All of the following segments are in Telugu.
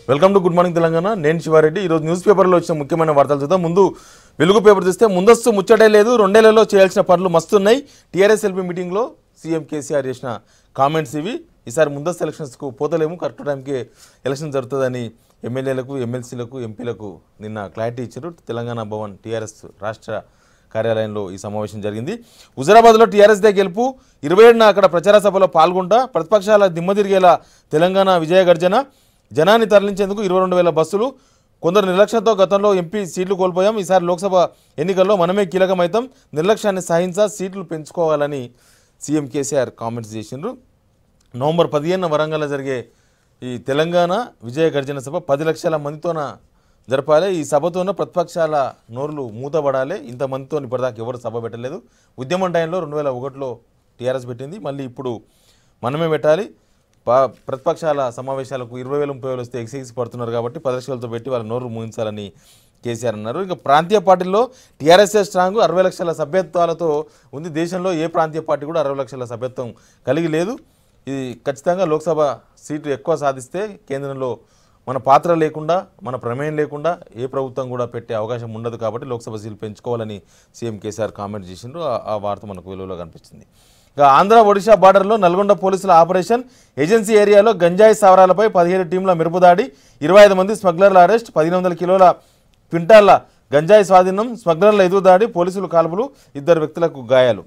Welcome to good morning Telangana నేను శివారెడ్డి ఈరోజు న్యూస్ పేపర్లో వచ్చిన ముఖ్యమైన వార్తలు చూద్దాం ముందు వెలుగు పేపర్ చూస్తే ముందస్తు ముచ్చటే లేదు రెండేళ్లలో చేయాల్సిన పనులు మస్తున్నాయి టీఆర్ఎస్ ఎల్పీ మీటింగ్లో సీఎం కేసీఆర్ చేసిన కామెంట్స్ ఇవి ఈసారి ముందస్తు ఎలక్షన్స్కు పోతలేము కరెక్ట్ టైంకి ఎలక్షన్ జరుగుతుందని ఎమ్మెల్యేలకు ఎమ్మెల్సీలకు ఎంపీలకు నిన్న క్లారిటీ ఇచ్చారు తెలంగాణ భవన్ టీఆర్ఎస్ రాష్ట్ర కార్యాలయంలో ఈ సమావేశం జరిగింది హుజరాబాద్లో టీఆర్ఎస్ దే గెలుపు ఇరవై ఏడున అక్కడ ప్రచార సభలో పాల్గొంటా ప్రతిపక్షాల దిమ్మ తిరిగేలా తెలంగాణ విజయ గర్జన జనాన్ని తరలించేందుకు ఇరవై రెండు వేల బస్సులు కొందరు నిర్లక్ష్యంతో గతంలో ఎంపీ సీట్లు కోల్పోయాం ఈసారి లోక్సభ ఎన్నికల్లో మనమే కీలకమవుతాం నిర్లక్ష్యాన్ని సహించా సీట్లు పెంచుకోవాలని సీఎం కేసీఆర్ కామెంట్స్ చేసిండ్రు నవంబర్ పదిహేనున వరంగల్లో జరిగే ఈ తెలంగాణ విజయ గర్జన సభ పది లక్షల మందితోన జరపాలి ఈ సభతోన ప్రతిపక్షాల నోర్లు మూతపడాలి ఇంతమందితో ఇప్పటిదాకా ఎవరు సభ పెట్టలేదు ఉద్యమం టైంలో రెండు వేల ఒకటిలో టీఆర్ఎస్ పెట్టింది మళ్ళీ ఇప్పుడు మనమే పెట్టాలి ప- ప్రతిపక్షాల సమావేశాలకు ఇరవై వేలు ముప్పై వేలు వస్తే ఎక్సైజ్ పడుతున్నారు కాబట్టి పది లక్షలతో పెట్టి వాళ్ళ నోరు మూయించాలని కేసీఆర్ అన్నారు ఇంకా ప్రాంతీయ పార్టీల్లో టీఆర్ఎస్ఏ స్ట్రాంగ్ అరవై లక్షల సభ్యత్వాలతో ఉంది దేశంలో ఏ ప్రాంతీయ పార్టీ కూడా అరవై లక్షల సభ్యత్వం కలిగి లేదు ఇది ఖచ్చితంగా లోక్సభ సీట్లు ఎక్కువ సాధిస్తే కేంద్రంలో మన పాత్ర లేకుండా మన ప్రమేయం లేకుండా ఏ ప్రభుత్వం కూడా పెట్టే అవకాశం ఉండదు కాబట్టి లోక్సభ సీట్లు పెంచుకోవాలని సీఎం కేసీఆర్ కామెంట్ చేసిండ్రు ఆ- ఆ వార్త మనకు విలువలో కనిపిస్తుంది ఇక ఆంధ్ర ఒడిశా బార్డర్లో నల్గొండ పోలీసుల ఆపరేషన్ ఏజెన్సీ ఏరియాలో గంజాయి సావరాలపై పదిహేడు టీంల మెరుపుదాడి ఇరవై ఐదు మంది స్మగ్లర్ల అరెస్ట్ పదిహేను వందల కిలోల క్వింటాళ్ల గంజాయి స్వాధీనం స్మగ్లర్ల ఎదురుదాడి పోలీసులు కాల్పులు ఇద్దరు వ్యక్తులకు గాయాలు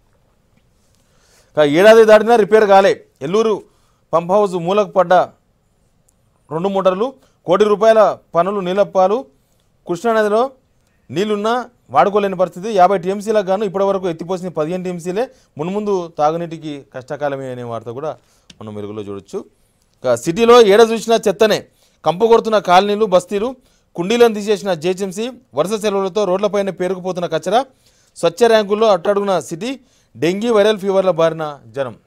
ఇక ఏడాది దాటినా రిపేర్ కాలే ఎల్లూరు పంప్ హౌస్ మూలకు పడ్డ రెండు మోటార్లు కోటి రూపాయల పనులు నీలప్పాలు కృష్ణానదిలో నీళ్లున్నా వాడుకోలేని పరిస్థితి యాభై టీఎంసీలకు గాను ఇప్పటివరకు ఎత్తిపోసిన పదిహేను టీఎంసీలే మున్ముందు తాగునీటికి కష్టకాలమే అనే వార్త కూడా మనం మెరుగులో చూడొచ్చు ఇక సిటీలో ఏడ చూసినా చెత్తనే కంపు కొడుతున్న కాలనీలు బస్తీలు కుండీలను తీసేసిన జేహెచ్ఎంసీ వరుస సెలవులతో రోడ్లపైన పేరుకుపోతున్న కచరా స్వచ్ఛ ర్యాంకుల్లో అట్టడుగున సిటీ డెంగీ వైరల్ ఫీవర్ల బారిన జనం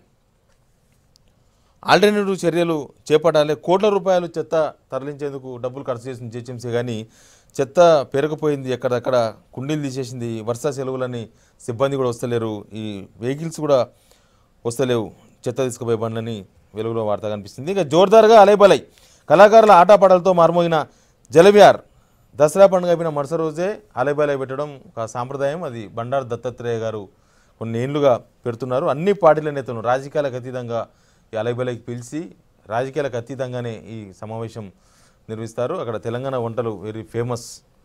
ఆల్టర్నేటివ్ చర్యలు చేపట్టాలి కోట్ల రూపాయలు చెత్త తరలించేందుకు డబ్బులు ఖర్చు చేసిన జిహెచ్ఎంసీ కానీ చెత్త పెరగపోయింది ఎక్కడక్కడ కుండీలు తీసేసింది వర్ష సెలవులని సిబ్బంది కూడా వస్తలేరు ఈ వెహికల్స్ కూడా వస్తలేవు చెత్త తీసుకుపోయే బండ్లని వెలుగులో వార్త కనిపిస్తుంది ఇక జోర్దార్గా అలైబలై కళాకారుల ఆటపాటలతో మారుమోగిన జలవిహార్ దసరా పండుగ అయిపోయిన మరుసటి రోజే అలైబలై పెట్టడం ఒక సాంప్రదాయం అది బండారు దత్తాత్రేయ గారు కొన్ని ఏళ్ళుగా పెడుతున్నారు అన్ని పార్టీల నేతలు రాజకీయాలకు అతీతంగా ఈ అలైబలైకి పిలిచి రాజకీయాలకు అతీతంగానే ఈ సమావేశం నిర్వహిస్తారు అక్కడ తెలంగాణ వంటలు వెరీ ఫేమస్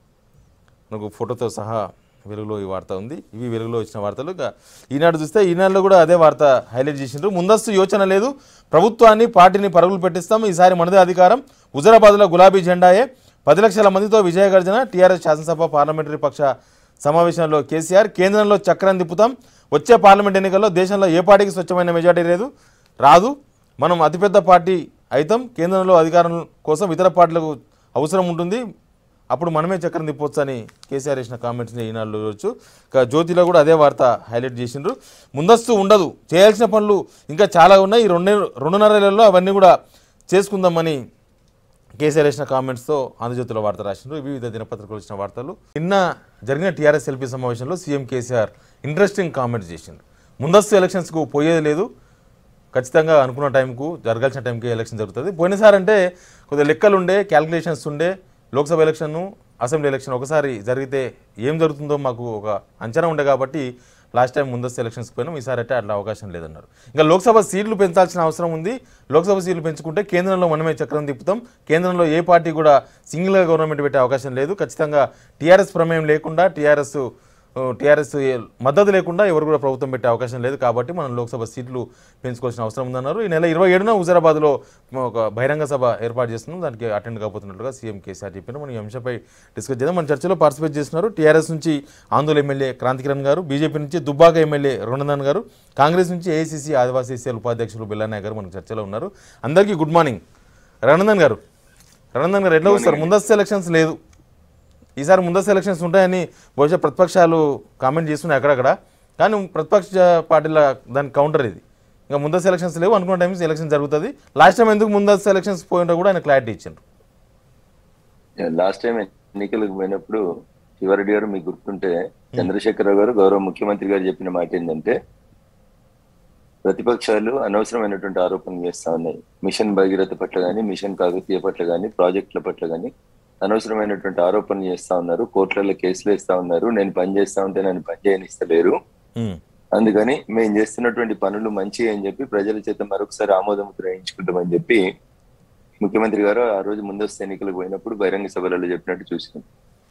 మనకు ఫోటోతో సహా వెలుగులో ఈ వార్త ఉంది ఇవి వెలుగులో వచ్చిన వార్తలు ఇక ఈనాడు చూస్తే ఈనాడులో కూడా అదే వార్త హైలైట్ చేసిండ్రు ముందస్తు యోచన లేదు ప్రభుత్వాన్ని పార్టీని పరుగులు పెట్టిస్తాం ఈసారి మనదే అధికారం హుజరాబాద్లో గులాబీ జెండాయే పది లక్షల మందితో విజయ గర్జన టీఆర్ఎస్ శాసనసభ పార్లమెంటరీ పక్ష సమావేశంలో కేసీఆర్ కేంద్రంలో చక్రం తిప్పుతాం వచ్చే పార్లమెంట్ ఎన్నికల్లో దేశంలో ఏ పార్టీకి స్వచ్ఛమైన మెజార్టీ లేదు రాదు మనం అతిపెద్ద పార్టీ అయితాం కేంద్రంలో అధికారం కోసం ఇతర పార్టీలకు అవసరం ఉంటుంది అప్పుడు మనమే చక్రం తిప్పొచ్చు అని కేసీఆర్ చేసిన కామెంట్స్ని ఈనాడులో చూడొచ్చు ఇక జ్యోతిలో కూడా అదే వార్త హైలైట్ చేసిండ్రు ముందస్తు ఉండదు చేయాల్సిన పనులు ఇంకా చాలా ఉన్నాయి ఈ రెండే రెండున్నర నెలల్లో అవన్నీ కూడా చేసుకుందామని కేసీఆర్ వేసిన కామెంట్స్తో ఆంధ్రజ్యోతిలో వార్త రాసిండ్రు ఇవి వివిధ దినపత్రికలు వచ్చిన వార్తలు నిన్న జరిగిన టీఆర్ఎస్ ఎల్పీ సమావేశంలో సీఎం కేసీఆర్ ఇంట్రెస్టింగ్ కామెంట్స్ చేసిండ్రు ముందస్తు ఎలక్షన్స్కు పోయేది లేదు ఖచ్చితంగా అనుకున్న టైంకు జరగాల్సిన టైంకి ఎలక్షన్ జరుగుతుంది పోయినసారి అంటే కొద్దిగా లెక్కలు ఉండే క్యాల్కులేషన్స్ ఉండే లోక్సభ ఎలక్షన్ అసెంబ్లీ ఎలక్షన్ ఒకసారి జరిగితే ఏం జరుగుతుందో మాకు ఒక అంచనా ఉండే కాబట్టి లాస్ట్ టైం ముందస్తు ఎలక్షన్స్ పోయినాం ఈసారి అయితే అట్లా అవకాశం లేదన్నారు ఇంకా లోక్సభ సీట్లు పెంచాల్సిన అవసరం ఉంది లోక్సభ సీట్లు పెంచుకుంటే కేంద్రంలో మనమే చక్రం తిప్పుతాం కేంద్రంలో ఏ పార్టీ కూడా సింగిల్గా గవర్నమెంట్ పెట్టే అవకాశం లేదు ఖచ్చితంగా టీఆర్ఎస్ ప్రమేయం లేకుండా టీఆర్ఎస్ టీఆర్ఎస్ మద్దతు లేకుండా ఎవరు కూడా ప్రభుత్వం పెట్టే అవకాశం లేదు కాబట్టి మనం లోక్సభ సీట్లు పెంచుకోవాల్సిన అవసరం ఉందన్నారు ఈ నెల ఇరవై ఏడున హుజరాబాద్లో ఒక బహిరంగ సభ ఏర్పాటు చేస్తున్నాం దానికి అటెండ్ కాబోతున్నట్లుగా సీఎం కేసీఆర్ చెప్పిన మనం ఈ అంశంపై డిస్కస్ చేద్దాం మన చర్చలో పార్టిసిపేట్ చేస్తున్నారు టీఆర్ఎస్ నుంచి ఆందోళన ఎమ్మెల్యే క్రాంతికిరణ్ గారు బీజేపీ నుంచి దుబ్బాక ఎమ్మెల్యే రుణందన్ గారు కాంగ్రెస్ నుంచి ఏఐసీసీ ఆదివాసీ సేల్ ఉపాధ్యక్షులు బిల్లానాయక్ గారు మనకు చర్చలో ఉన్నారు అందరికీ గుడ్ మార్నింగ్ రఘునందన్ గారు రఘునందన్ గారు ఎట్లా వస్తారు ముందస్తు ఎలక్షన్స్ లేదు ఈసారి ముందస్తు ఎలక్షన్స్ ఉంటాయని బహుశా ప్రతిపక్షాలు కామెంట్ చేస్తున్నాయి అక్కడక్కడ కానీ ప్రతిపక్ష పార్టీల దాని కౌంటర్ ఇది ఇంకా ముందస్తు ఎలక్షన్స్ లేవు అనుకున్న టైమ్స్ ఎలక్షన్ జరుగుతుంది లాస్ట్ టైం ఎందుకు ముందస్తు ఎలక్షన్స్ పోయింటో కూడా ఆయన క్లారిటీ ఇచ్చిండ్రు లాస్ట్ టైం ఎన్నికలకు పోయినప్పుడు శివారెడ్డి గారు మీకు గుర్తుంటే చంద్రశేఖరరావు గారు గౌరవ ముఖ్యమంత్రి గారు చెప్పిన మాట ఏంటంటే ప్రతిపక్షాలు అనవసరమైనటువంటి ఆరోపణలు చేస్తా ఉన్నాయి మిషన్ భగీరథ పట్ల గాని మిషన్ కాకతీయ పట్ల గాని ప్రాజెక్టుల పట్ల గాని అనవసరమైనటువంటి ఆరోపణలు చేస్తా ఉన్నారు కోర్టులలో కేసులు వేస్తా ఉన్నారు నేను పని చేస్తా ఉంటే నన్ను పని చేయనిస్తలేరు ఉమ్, అందుకని మేము చేస్తున్నటువంటి పనులు మంచి అని చెప్పి ప్రజల చేత మరొకసారి ఆమోదం గ్రహించుకుంటామని చెప్పి ముఖ్యమంత్రి గారు ఆ రోజు ముందస్తు ఎన్నికలకు పోయినప్పుడు బహిరంగ సభలలో చెప్పినట్టు చూసినాం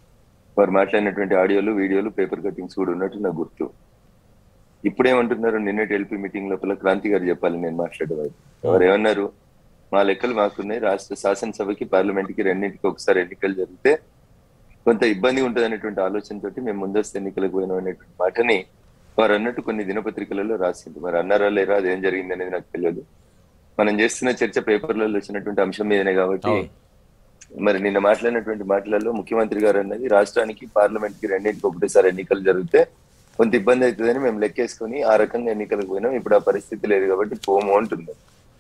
వారు మాట్లాడినటువంటి ఆడియోలు వీడియోలు పేపర్ కటింగ్స్ కూడా ఉన్నట్టు నాకు గుర్తు ఇప్పుడేమంటున్నారు నిన్నటి ఎల్పీ మీటింగ్ లోపల క్రాంతి గారు చెప్పాలి నేను మాట్లాడేవారు వారు ఏమన్నారు మా లెక్కలు మాకున్నాయి రాష్ట్ర శాసనసభకి పార్లమెంట్ కి రెండింటికి ఒకసారి ఎన్నికలు జరిగితే కొంత ఇబ్బంది ఉంటుంది అనేటువంటి ఆలోచనతోటి మేము ముందస్తు ఎన్నికలకు పోయినాం అనేటువంటి మాటని వారు అన్నట్టు కొన్ని దినపత్రికలలో రాసింది మరి అన్నారా లేరా అదేం జరిగింది అనేది నాకు తెలియదు మనం చేస్తున్న చర్చ పేపర్లలో వచ్చినటువంటి అంశం మీదనే కాబట్టి అవును. మరి నిన్న మాట్లాడినటువంటి మాటలలో ముఖ్యమంత్రి గారు అన్నది రాష్ట్రానికి పార్లమెంట్ కి రెండింటికి ఒకటేసారి ఎన్నికలు జరిగితే కొంత ఇబ్బంది అవుతుందని మేము లెక్కేసుకుని ఆ రకంగా ఎన్నికలకు పోయినాం ఇప్పుడు ఆ పరిస్థితి లేదు కాబట్టి పోము అంటుంది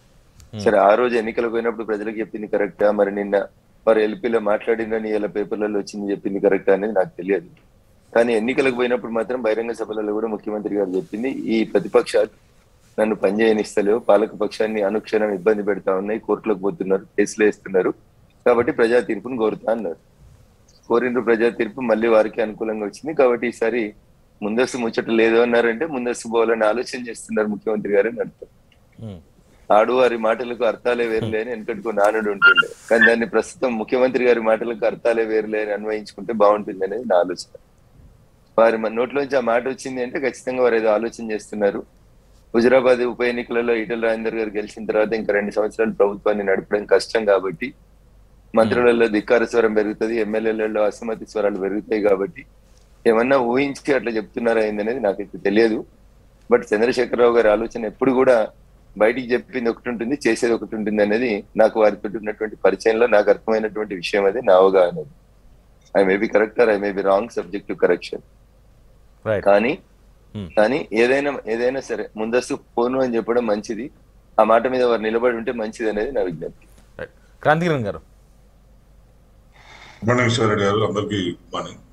సరే ఆ రోజు ఎన్నికలకు పోయినప్పుడు ప్రజలకు చెప్పింది కరెక్టా మరి నిన్న వారు ఎల్పీలో మాట్లాడిందని ఇలా పేపర్లలో వచ్చింది చెప్పింది కరెక్టా అనేది నాకు తెలియదు కానీ ఎన్నికలకు పోయినప్పుడు మాత్రం బహిరంగ సభలలో కూడా ముఖ్యమంత్రి గారు చెప్పింది ఈ ప్రతిపక్షాలు నన్ను పనిచేయనిస్తలేవు పాలక పక్షాన్ని అనుక్షణం ఇబ్బంది పెడతా ఉన్నాయి కోర్టులకు పోతున్నారు కేసులు వేస్తున్నారు కాబట్టి ప్రజా తీర్పును కోరుతా అన్నారు కోరిండ్రు ప్రజా తీర్పు మళ్ళీ వారికి అనుకూలంగా వచ్చింది కాబట్టి ఈసారి ముందస్తు ముచ్చట లేదు అన్నారంటే ముందస్తు పోవాలని ఆలోచన చేస్తున్నారు ముఖ్యమంత్రి గారు అని అర్థం ఉమ్, ఆడువారి మాటలకు అర్థాలే వేరులే అని వెనకటికో నానుడు ఉంటుండే కానీ దాన్ని ప్రస్తుతం ముఖ్యమంత్రి గారి మాటలకు అర్థాలే వేరులే అని అన్వయించుకుంటే బాగుంటుంది అనేది నా ఆలోచన వారి మన నోట్లోంచి ఆ మాట వచ్చింది అంటే ఖచ్చితంగా వారు ఏదో ఆలోచన చేస్తున్నారు హుజరాబాద్ ఉప ఎన్నికలలో ఈటల రాజేందర్ గారు గెలిచిన తర్వాత ఇంకా రెండు సంవత్సరాలు ప్రభుత్వాన్ని నడపడం కష్టం కాబట్టి మంత్రులలో ధిక్కార స్వరం పెరుగుతుంది ఎమ్మెల్యేలలో అసమ్మతి స్వరాలు పెరుగుతాయి కాబట్టి ఏమన్నా ఊహించి అట్లా చెప్తున్నారా అయింది అనేది నాకైతే తెలియదు బట్ చంద్రశేఖరరావు గారి ఆలోచన ఎప్పుడు కూడా బయటికి చెప్పింది ఒకటి ఉంటుంది చేసేది ఒకటి ఉంటుంది అనేది నాకు వారితో ఉన్నటువంటి పరిచయంలో నాకు అర్థమైనటువంటి విషయం అది నా అవగాహన I may be correct or I may be wrong subject to correction right కానీ Hmm. కానీ ఏదైనా ఏదైనా సరే ముందస్తు పోను అని చెప్పడం మంచిది ఆ మాట మీద వారు నిలబడి ఉంటే మంచిది అనేది నా విజ్ఞప్తి రైట్ క్రాంతికిరణ్ గారు గుడ్ మార్నింగ్ ఈశ్వరరెడ్డి గారు అందరికి గుడ్ మార్నింగ్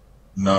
నా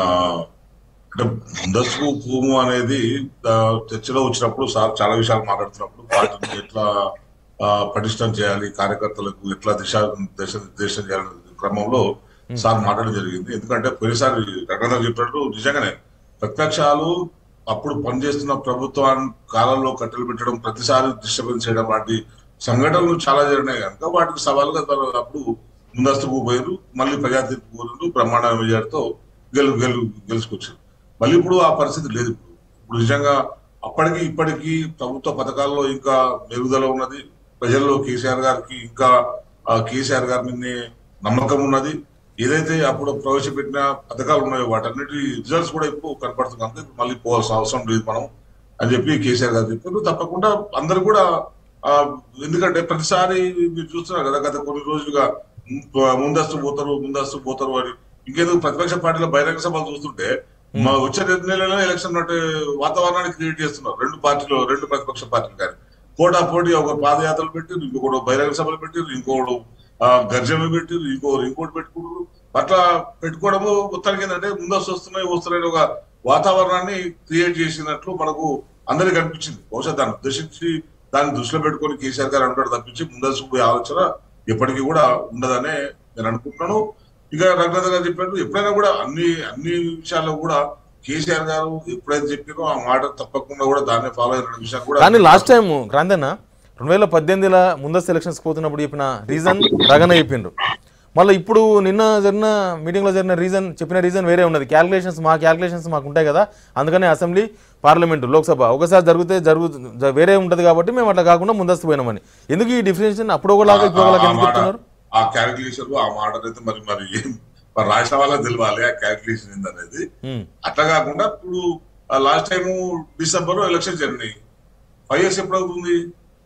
అంటే ముందస్తు భూము అనేది ఆ, చర్చలో వచ్చినప్పుడు సార్ చాలా విషయాలు మాట్లాడుతున్నప్పుడు పార్టీని ఎట్లా ఆ, పటిష్టం చేయాలి కార్యకర్తలకు ఎట్లా దిశ దిశ నిర్దేశం చేయాలనే క్రమంలో సార్ మాట్లాడడం జరిగింది ఎందుకంటే పోయినసారి రకరకాల చెప్పినట్టు నిజంగానే ప్రతిపక్షాలు అప్పుడు పనిచేస్తున్న ప్రభుత్వాన్ని కాలంలో కట్టెలు పెట్టడం ప్రతిసారి డిస్టర్బెన్స్ చేయడం లాంటి సంఘటనలు చాలా జరిగినాయి కనుక వాటికి సవాలుగా తను అప్పుడు ముందస్తుకు పోయారు మళ్ళీ ప్రజా తీర్పు కోరారు బ్రహ్మాండ విజయాలతో గెలు గెలు గెలుచుకొచ్చారు మళ్ళీ ఇప్పుడు ఆ పరిస్థితి లేదు ఇప్పుడు ఇప్పుడు నిజంగా అప్పటికి ఇప్పటికీ ప్రభుత్వ పథకాల్లో ఇంకా మెరుగుదల ఉన్నది ప్రజల్లో కేసీఆర్ గారికి ఇంకా ఆ కేసీఆర్ గారి మీదనే నమ్మకం ఉన్నది ఏదైతే అప్పుడు ప్రవేశపెట్టిన పథకాలు ఉన్నాయో వాటన్నిటి రిజల్ట్స్ కూడా ఇప్పుడు కనపడుతుంది కనుక ఇప్పుడు మళ్ళీ పోవాల్సిన అవసరం లేదు మనం అని చెప్పి కేసీఆర్ గారు చెప్పారు తప్పకుండా అందరు కూడా ఆ, ఎందుకంటే ప్రతిసారి మీరు చూస్తున్నారు కదా గత కొన్ని రోజులుగా ము- ముందస్తు పోతారు ముందస్తు పోతారు అని ఇంకేదో ప్రతిపక్ష పార్టీల బహిరంగ సభలు చూస్తుంటే మా వచ్చే రెండు నెలల్లో ఎలక్షన్ అంటే వాతావరణాన్ని క్రియేట్ చేస్తున్నారు రెండు పార్టీలు రెండు ప్రతిపక్ష పార్టీలు కానీ పోటా పోటీ ఒక పాదయాత్రలు పెట్టి ఇంకొకడు బహిరంగ సభలు పెట్టి ఇంకొకడు ఆ, గర్జనలు పెట్టి ఇంకొకరు ఇంకోటి పెట్టుకుంటారు అట్లా పెట్టుకోవడము మొత్తానికి ఏంటంటే ముందస్తు వస్తున్నాయి వస్తున్నాయి ఒక వాతావరణాన్ని క్రియేట్ చేసినట్లు మనకు అందరికి అనిపించింది బహుశా దాన్ని ఉద్దేశించి దాన్ని దృష్టిలో పెట్టుకొని కేసీఆర్ గారు అంటాడు తప్పించి ముందస్తు పోయే ఆలోచన ఎప్పటికీ కూడా ఉండదనే నేను అనుకుంటున్నాను ఇక రఘునాథ్ గారు చెప్పారు ఎప్పుడైనా కూడా అన్ని అన్ని విషయాల్లో కూడా కేసీఆర్ గారు ఎప్పుడైతే చెప్పారో ఆ మాట తప్పకుండా కూడా దాన్ని ఫాలో అయిన విషయాలు కూడా కానీ లాస్ట్ టైం క్రాంతన్న రెండు వేల పద్దెనిమిదిలో ముందస్తు ఎలక్షన్స్ పోతున్నప్పుడు చెప్పిన రీజన్ రగన చెప్పిండ్రు మళ్ళీ ఇప్పుడు నిన్న జరిగిన మీటింగ్లో జరిగిన రీజన్ చెప్పిన రీజన్ వేరే ఉన్నది క్యాల్కులేషన్స్ మా క్యాల్కులేషన్స్ మాకు ఉంటాయి కదా అందుకనే అసెంబ్లీ పార్లమెంటు లోక్సభ ఒకసారి జరిగితే జరుగు జ- వేరే ఉంటుంది కాబట్టి మేము అట్లా కాకుండా ముందస్తు పోయినామని ఎందుకు ఈ డిఫరెన్షన్ అప్పుడు ఒకలాగా ఇప్పుడు ఒకలాగా ఆ ఎందుకు మాట చెప్తున్నారు ఆ క్యాలిక్యులేషన్ ఆ మాట అయితే మరి మరి ఏం మరి రాసిన వాళ్ళకి తెలియాలి ఆ క్యాలిక్యులేషన్ ఏందనేది ఉమ్, అట్లా కాకుండా ఇప్పుడు లాస్ట్ టైం డిసెంబర్ లో ఎలక్షన్ జరిగినాయి ఫైవ్ ఇయర్స్ ఎప్పుడు అవుతుంది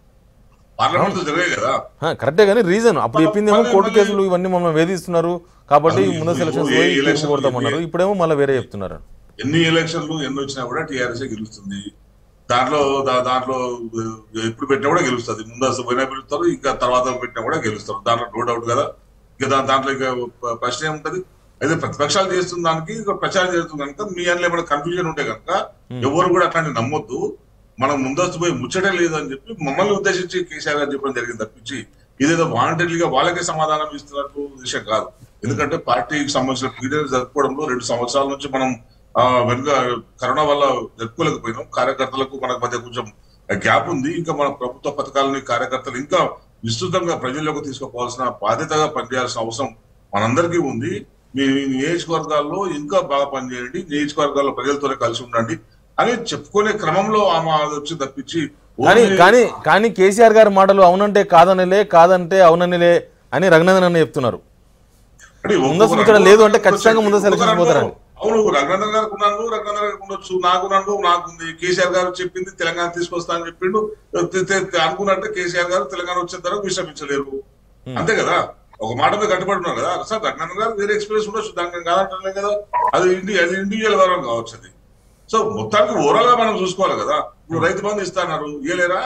పార్లమెంట్ తో జరిగాయి కదా హా, కరెక్టే కానీ రీజన్ అప్పుడు చెప్పిందేమో మళ్ళీ- కోర్టు మళ్ళీ- కేసులు ఇవన్నీ మమ్మల్ని వేధిస్తున్నారు కాబట్టి అది ముందస్తు ఇప్పుడు ఎలక్షన్స్ ఏ పోయి election తీర్పు కొడతామన్నారు ఏ- ఇప్పుడేమో మళ్ళీ వేరే చెప్తున్నారు ఎన్ని ఎలక్షన్లు ఎన్ని వచ్చినా కూడా టీఆర్ఎస్ గెలుస్తుంది దాంట్లో దా- దాంట్లో ఆ, ఎప్పుడు పెట్టినా కూడా గెలుస్తుంది ముందస్తు పోయినా గెలుస్తారు ఇంకా తర్వాత పెట్టినా కూడా గెలుస్తారు దాంట్లో నో డౌట్ కదా ఇంకా దా- దాంట్లో ఇంకా ప- ప్రశ్న ఏముంటది అయితే ప్రతిపక్షాలు చేస్తున్న దానికి ఇక ప్రచారం చేస్తుంది కనుక మీ అందులో ఏమైనా కన్ఫ్యూజన్ ఉంటే కనుక ఎవరు కూడా అట్లాంటి నమ్మొద్దు మనం ముందస్తు పోయి ముచ్చటే లేదు అని చెప్పి మమ్మల్ని ఉద్దేశించి కేసీఆర్ గారు చెప్పడం జరిగింది తప్పించి ఇదేదో వాలంటరీగా వాళ్ళకే సమాధానం ఇస్తున్నట్టు విషయం కాదు ఎందుకంటే పార్టీకి సంబంధించిన పీరియడ్ జరుపుకోవడంలో రెండు సంవత్సరాల నుంచి మనం ఆ, వెనుక కరోనా వల్ల జరుపుకోలేకపోయినాం కార్యకర్తలకు మనకు మధ్య కొంచెం గ్యాప్ ఉంది ఇంకా మన ప్రభుత్వ పథకాలని కార్యకర్తలు ఇంకా విస్తృతంగా ప్రజల్లోకి తీసుకుపోవాల్సిన బాధ్యతగా పనిచేయాల్సిన అవసరం మనందరికీ ఉంది మీ నియోజకవర్గాల్లో ఇంకా బాగా పనిచేయండి నియోజకవర్గాల్లో ప్రజలతోనే కలిసి ఉండండి అని చెప్పుకునే క్రమంలో ఆమె అది వచ్చి తప్పించి కానీ ఓన్లీ- కానీ కానీ కేసీఆర్ గారి మాటలు అవునంటే కాదనిలే కాదంటే అవుననిలే అని రఘునందన్ అన్న చెప్తున్నారు అంటే ముందస్తు ఒక్కొక్కరు ముచ్చట లేదు అంటే ఒక్కొక్కరు ఖచ్చితంగా ముందస్తు ఒక్కొక్కరు ఎలక్షన్స్ పోతారని. అవును రఘునందన్ గారికి ఉన్నాను రఘునందన్ గారికి ఉండొచ్చు నాకు అనుభవం నాకుంది కేసీఆర్ గారు చెప్పింది తెలంగాణ తీసుకొస్తా అని చెప్పిండు తె- తె- తె- అనుకున్నట్టే కేసీఆర్ గారు తెలంగాణ వచ్చే తర్వాత విశ్రమించలేరు అంతే కదా ఒక మాట మీద కట్టుబడి ఉన్నారు కదా సార్ రఘునందన్ గారు వేరే ఎక్స్పీరియన్స్ ఉండొచ్చు దానికి కాదంటున్నాం కదా అది ఇండి అది ఇండివిజువల్ వరం కావచ్చు అది సో మొత్తానికి ఓవరాల్ గా మనం చూసుకోవాలి కదా ఇప్పుడు రైతు బంధు ఇస్తాన్నారు ఇయ్యలేరా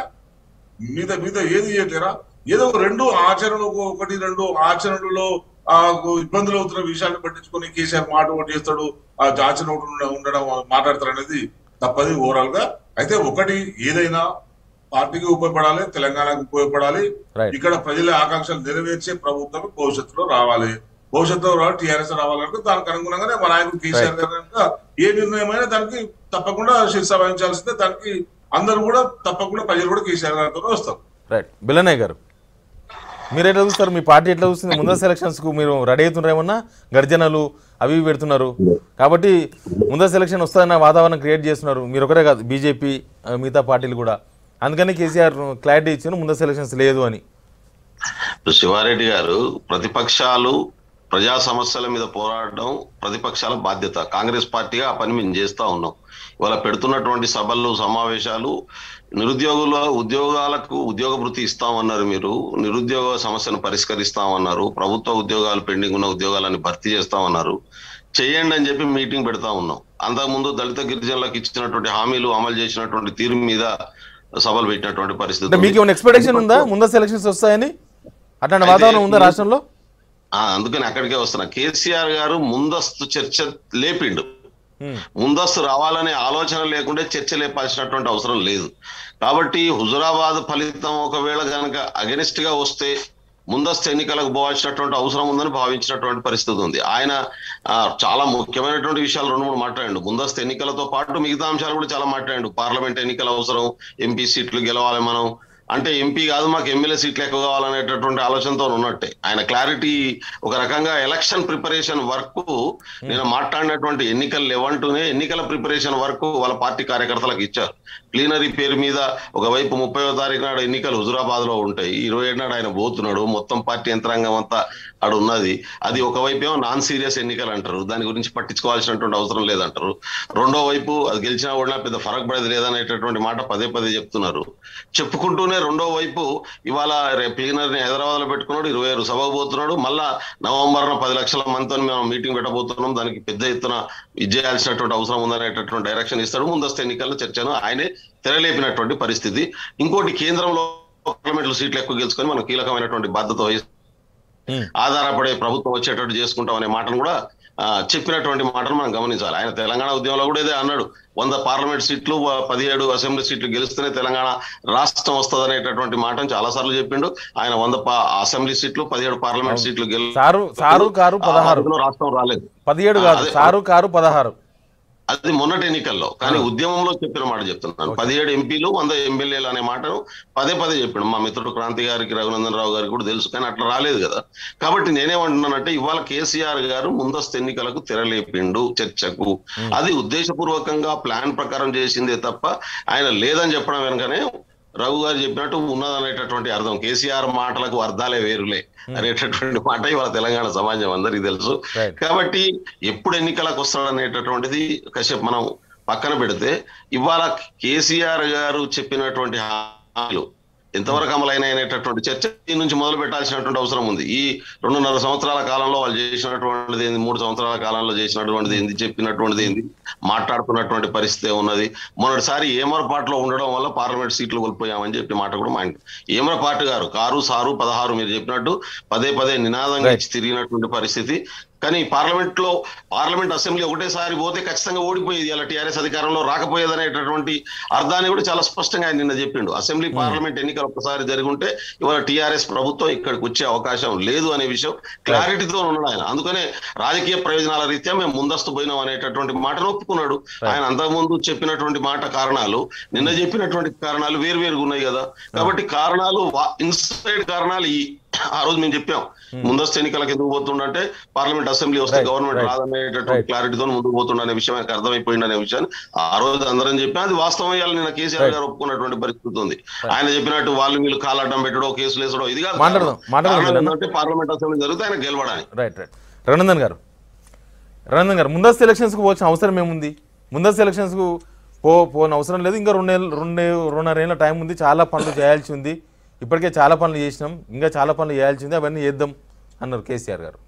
మీద మీద ఏది ఇయ్యలేరా ఏదో ఒక రెండు ఆచరణ ఒకటి రెండు ఆచరణలో ఆ ఇబ్బందులు అవుతున్న విషయాన్ని పట్టించుకొని కేసీఆర్ మాట ఒకటి చేస్తాడు ఆ ఆచరణ ఒకటి ఉండ- ఉండడం మాట్లాడతారు అనేది తప్పది ఓవరాల్ గా అయితే ఒకటి ఏదైనా పార్టీకి ఉపయోగపడాలి తెలంగాణకు ఉపయోగపడాలి Right. ఇక్కడ ప్రజల ఆకాంక్షలు నెరవేర్చే ప్రభుత్వం భవిష్యత్తులో రావాలి భవిష్యత్తులో రావాలి టీఆర్ఎస్ రావాలంటే దానికి అనుగుణంగానే మా నాయకుడు కేసీఆర్ గారు కనుక ఏ నిర్ణయమైనా దానికి తప్పకుండా శిరస వహించాల్సిందే దానికి అందరూ కూడా తప్పకుండా ప్రజలు కూడా కేసీఆర్ గారితో వస్తారు రైట్ బిల్లనయ్య గారు మీరు ఎట్లా చూస్తారు మీ పార్టీ ఎట్లా చూస్తుంది ముందస్తు ఎలక్షన్స్ కు మీరు రెడీ అవుతున్నారు ఏమన్నా గర్జనలు అవి ఇవి పెడుతున్నారు కాబట్టి ముందస్తు ఎలక్షన్ వస్తుందన్న వాతావరణం క్రియేట్ చేస్తున్నారు మీరు ఒకరే కాదు బీజేపీ మిగతా పార్టీలు కూడా అందుకని కేసీఆర్ క్లారిటీ ఇచ్చారు ముందస్తు ఎలక్షన్స్ లేదు అని ఇప్పుడు శివారెడ్డి గారు ప్రతిపక్షాలు ప్రజా సమస్యల మీద పోరాడడం ప్రతిపక్షాల బాధ్యత కాంగ్రెస్ పార్టీగా ఆ పని మేము చేస్తా ఉన్నాం ఇవాళ పెడుతున్నటువంటి సభలు సమావేశాలు నిరుద్యోగుల ఉద్యోగాలకు ఉద్యోగ వృత్తి ఇస్తామన్నారు మీరు నిరుద్యోగ సమస్యను పరిష్కరిస్తామన్నారు ప్రభుత్వ ఉద్యోగాలు పెండింగ్ ఉన్న ఉద్యోగాలను భర్తీ చేస్తామన్నారు చేయండి అని చెప్పి మీటింగ్ పెడతా ఉన్నాం అంతకుముందు దళిత గిరిజనులకు ఇచ్చినటువంటి హామీలు అమలు చేసినటువంటి తీరు మీద సభలు పెట్టినటువంటి పరిస్థితి అంటే మీకు ఉంది. ఏమైనా ఎక్స్పెక్టేషన్ ఉందా ముందస్తు ఎలక్షన్స్ వస్తాయని అట్లాంటి అయితే వాతావరణం ఉందా ఈ- రాష్ట్రంలో ఆ, అందుకని అక్కడికే వస్తున్నా కేసీఆర్ గారు ముందస్తు చర్చ లేపిండు హ్మ్. ముందస్తు రావాలనే ఆలోచన లేకుంటే చర్చ లేపాల్సినటువంటి అవసరం లేదు కాబట్టి హుజురాబాద్ ఫలితం ఒకవేళ కనుక అగెనిస్ట్ గా వస్తే ముందస్తు ఎన్నికలకు పోవాల్సినటువంటి అవసరం ఉందని భావించినటువంటి పరిస్థితి ఉంది ఆయన ఆ, చాలా ముఖ్యమైనటువంటి విషయాలు రెండు మూడు మాట్లాడండు ముందస్తు ఎన్నికలతో పాటు మిగతా అంశాలు కూడా చాలా మాట్లాడండు పార్లమెంట్ ఎన్నికల అవసరం ఎంపీ సీట్లు గెలవాలి మనం అంటే ఎంపీ కాదు మాకు ఎమ్మెల్యే సీట్లు ఎక్కువ కావాలనేటటువంటి ఆలోచనతో ఉన్నట్టే ఆయన క్లారిటీ ఒక రకంగా ఎలక్షన్ ప్రిపరేషన్ వర్క్ నేను మాట్లాడినటువంటి ఎన్నికలు లేవంటూనే ఎన్నికల ప్రిపరేషన్ వర్క్ వాళ్ళ పార్టీ కార్యకర్తలకు ఇచ్చారు ప్లీనరీ పేరు మీద ఒకవైపు ముప్పైవ తారీఖు నాడు ఎన్నికలు హుజురాబాద్ లో ఉంటాయి ఇరవై ఏడు నాడు ఆయన పోతున్నాడు మొత్తం పార్టీ యంత్రాంగం అంతా ఆడు ఉన్నది అది ఒకవైపు ఏమో నాన్ సీరియస్ ఎన్నికలు అంటారు దాని గురించి పట్టించుకోవాల్సినటువంటి అవసరం లేదంటారు రెండో వైపు అది గెలిచినా కూడా పెద్ద ఫరక్ పడేది లేదనేటటువంటి మాట పదే పదే చెప్తున్నారు చెప్పుకుంటూనే రెండో వైపు ఇవాళ రేపు ప్లీనర్ని హైదరాబాద్ లో పెట్టుకున్నాడు ఇరవై ఆరు సభకు పోతున్నాడు మళ్ళా నవంబర్ పది లక్షల మందితో మేము మీటింగ్ పెట్టబోతున్నాం దానికి పెద్ద ఎత్తున ఇది చేయాల్సినటువంటి అవసరం ఉందనేటటువంటి డైరెక్షన్ ఇస్తాడు ముందస్తు ఎన్నికల చర్చను ఆయనే తెరలేపినటువంటి పరిస్థితి ఇంకోటి కేంద్రంలో పార్లమెంట్లో సీట్లు ఎక్కువ గెలుచుకొని మనం కీలకమైనటువంటి బాధ్యత వహిస్తాం హ్మ్. ఆధారపడే ప్రభుత్వం వచ్చేటట్టు చేసుకుంటాం అనే మాటను కూడా ఆ, చెప్పినటువంటి మాటను మనం గమనించాలి ఆయన తెలంగాణ ఉద్యమంలో కూడా ఇదే అన్నాడు వంద పార్లమెంట్ సీట్లు వ- పదిహేడు అసెంబ్లీ సీట్లు గెలిస్తేనే తెలంగాణ రాష్ట్రం వస్తుంది అనేటటువంటి మాటను చాలా సార్లు చెప్పిండు ఆయన వంద పా- అసెంబ్లీ సీట్లు పదిహేడు పార్లమెంట్ సీట్లు గెలి సారు సారు కారు ఆ పదహారు రోజున రాష్ట్రం రాలేదు పదిహేడు ఆ, కాదు అదే. సారు కారు పదహారు అది మొన్నటి ఎన్నికల్లో కానీ ఉద్యమంలో చెప్పిన మాట చెప్తున్నాను పదిహేడు ఎంపీలు వంద ఎమ్మెల్యేలు అనే మాటను పదే పదే చెప్పాడు మా మిత్రుడు క్రాంతి గారికి రఘునందన్ రావు గారికి కూడా తెలుసు కానీ అట్లా రాలేదు కదా కాబట్టి నేనేమంటున్నానంటే ఇవాళ కేసీఆర్ గారు ముందస్తు ఎన్నికలకు తెరలేపిండు చర్చకు అది ఉద్దేశపూర్వకంగా ప్లాన్ ప్రకారం చేసిందే తప్ప ఆయన లేదని చెప్పడం వెనుకనే రఘు గారు చెప్పినట్టు ఉన్నదనేటటువంటి అర్థం కేసీఆర్ మాటలకు అర్థాలే వేరులే అనేటటువంటి మాట ఇవాళ తెలంగాణ సమాజం అందరికీ తెలుసు Right. కాబట్టి ఎప్పుడు ఎన్నికలకు వస్తాడనేటటువంటిది కాసేపు మనం పక్కన పెడితే ఇవాళ కేసీఆర్ గారు చెప్పినటువంటి హామీలు ఎంతవరకు అమలైన అనేటటువంటి చర్చ దీని నుంచి మొదలు పెట్టాల్సినటువంటి అవసరం ఉంది ఈ రెండున్నర సంవత్సరాల కాలంలో వాళ్ళు చేసినటువంటిది ఏంది మూడు సంవత్సరాల కాలంలో చేసినటువంటిది ఏంది చెప్పినటువంటిది ఏంది మాట్లాడుతున్నటువంటి పరిస్థితి ఉన్నది మొన్నటిసారి ఏమరపాటులో ఉండడం వల్ల పార్లమెంట్ సీట్లు కోల్పోయామని చెప్పి మాట కూడా మా ఏమరపాటు గారు కారు సారు పదహారు మీరు చెప్పినట్టు పదే పదే నినాదంగా Right. ఇచ్చి తిరిగినటువంటి పరిస్థితి కానీ పార్లమెంట్ లో పార్లమెంట్ అసెంబ్లీ ఒకటేసారి పోతే ఖచ్చితంగా ఓడిపోయేది అలా టీఆర్ఎస్ అధికారంలో రాకపోయేది అనేటటువంటి అర్థాన్ని కూడా చాలా స్పష్టంగా ఆయన నిన్న చెప్పిండు అసెంబ్లీ పార్లమెంట్ ఎన్నికలు ఒక్కసారి జరుగుంటే ఇవాళ టీఆర్ఎస్ ప్రభుత్వం ఇక్కడికి వచ్చే అవకాశం లేదు అనే విషయం క్లారిటీతో ఉన్నాడు ఆయన అందుకనే రాజకీయ ప్రయోజనాల రీత్యా మేము ముందస్తు పోయినాం అనేటటువంటి మాటను ఒప్పుకున్నాడు ఆయన అంతకుముందు చెప్పినటువంటి మాట కారణాలు నిన్న చెప్పినటువంటి కారణాలు వేరు వేరుగా ఉన్నాయి కదా కాబట్టి కారణాలు ఇన్సైడ్ కారణాలు ఈ ఆ రోజు మేము చెప్పాం ముందస్తు ఎన్నికలకు ఎందుకు పోతుండంటే పార్లమెంట్ అసెంబ్లీ వస్తే Right, గవర్నమెంట్ right, రాదనేటటువంటి right. క్లారిటీతో ముందుకు పోతుండ అనే విషయం ఆయనకు అర్థమైపోయింది అనే విషయాన్ని ఆ రోజు అందరం చెప్పాం అది వాస్తవం ఇవాళ నిన్న కేసీఆర్ Right. గారు ఒప్పుకున్నటువంటి పరిస్థితి ఉంది ఆయన చెప్పినట్టు వాళ్ళు వీళ్ళు కాలాటం పెట్టడో కేసులు వేసడో ఇది కాదు మాట్లాడదాం, మాట్లాడదాం కారణం వీళ్ళన్నా. ఏంటంటే పార్లమెంట్ అసెంబ్లీ జరిగితే ఆయన గెలవడానికి రైట్ రైట్ రఘునందన్ గారు రఘునందన్ గారు ముందస్తు ఎలక్షన్స్కి పోవాల్సిన అవసరం ఏముంది ముందస్తు ఎలక్షన్స్కు పో పోని అవసరం లేదు ఇంకా రెండు రెండు రెండున్నరేళ్ళ టైం ఉంది చాలా పనులు చేయాల్సి ఉంది ఇప్పటికే చాలా పనులు చేసినాం ఇంకా చాలా పనులు చేయాల్సి ఉంది అవన్నీ చేద్దాం అన్నారు కేసీఆర్ గారు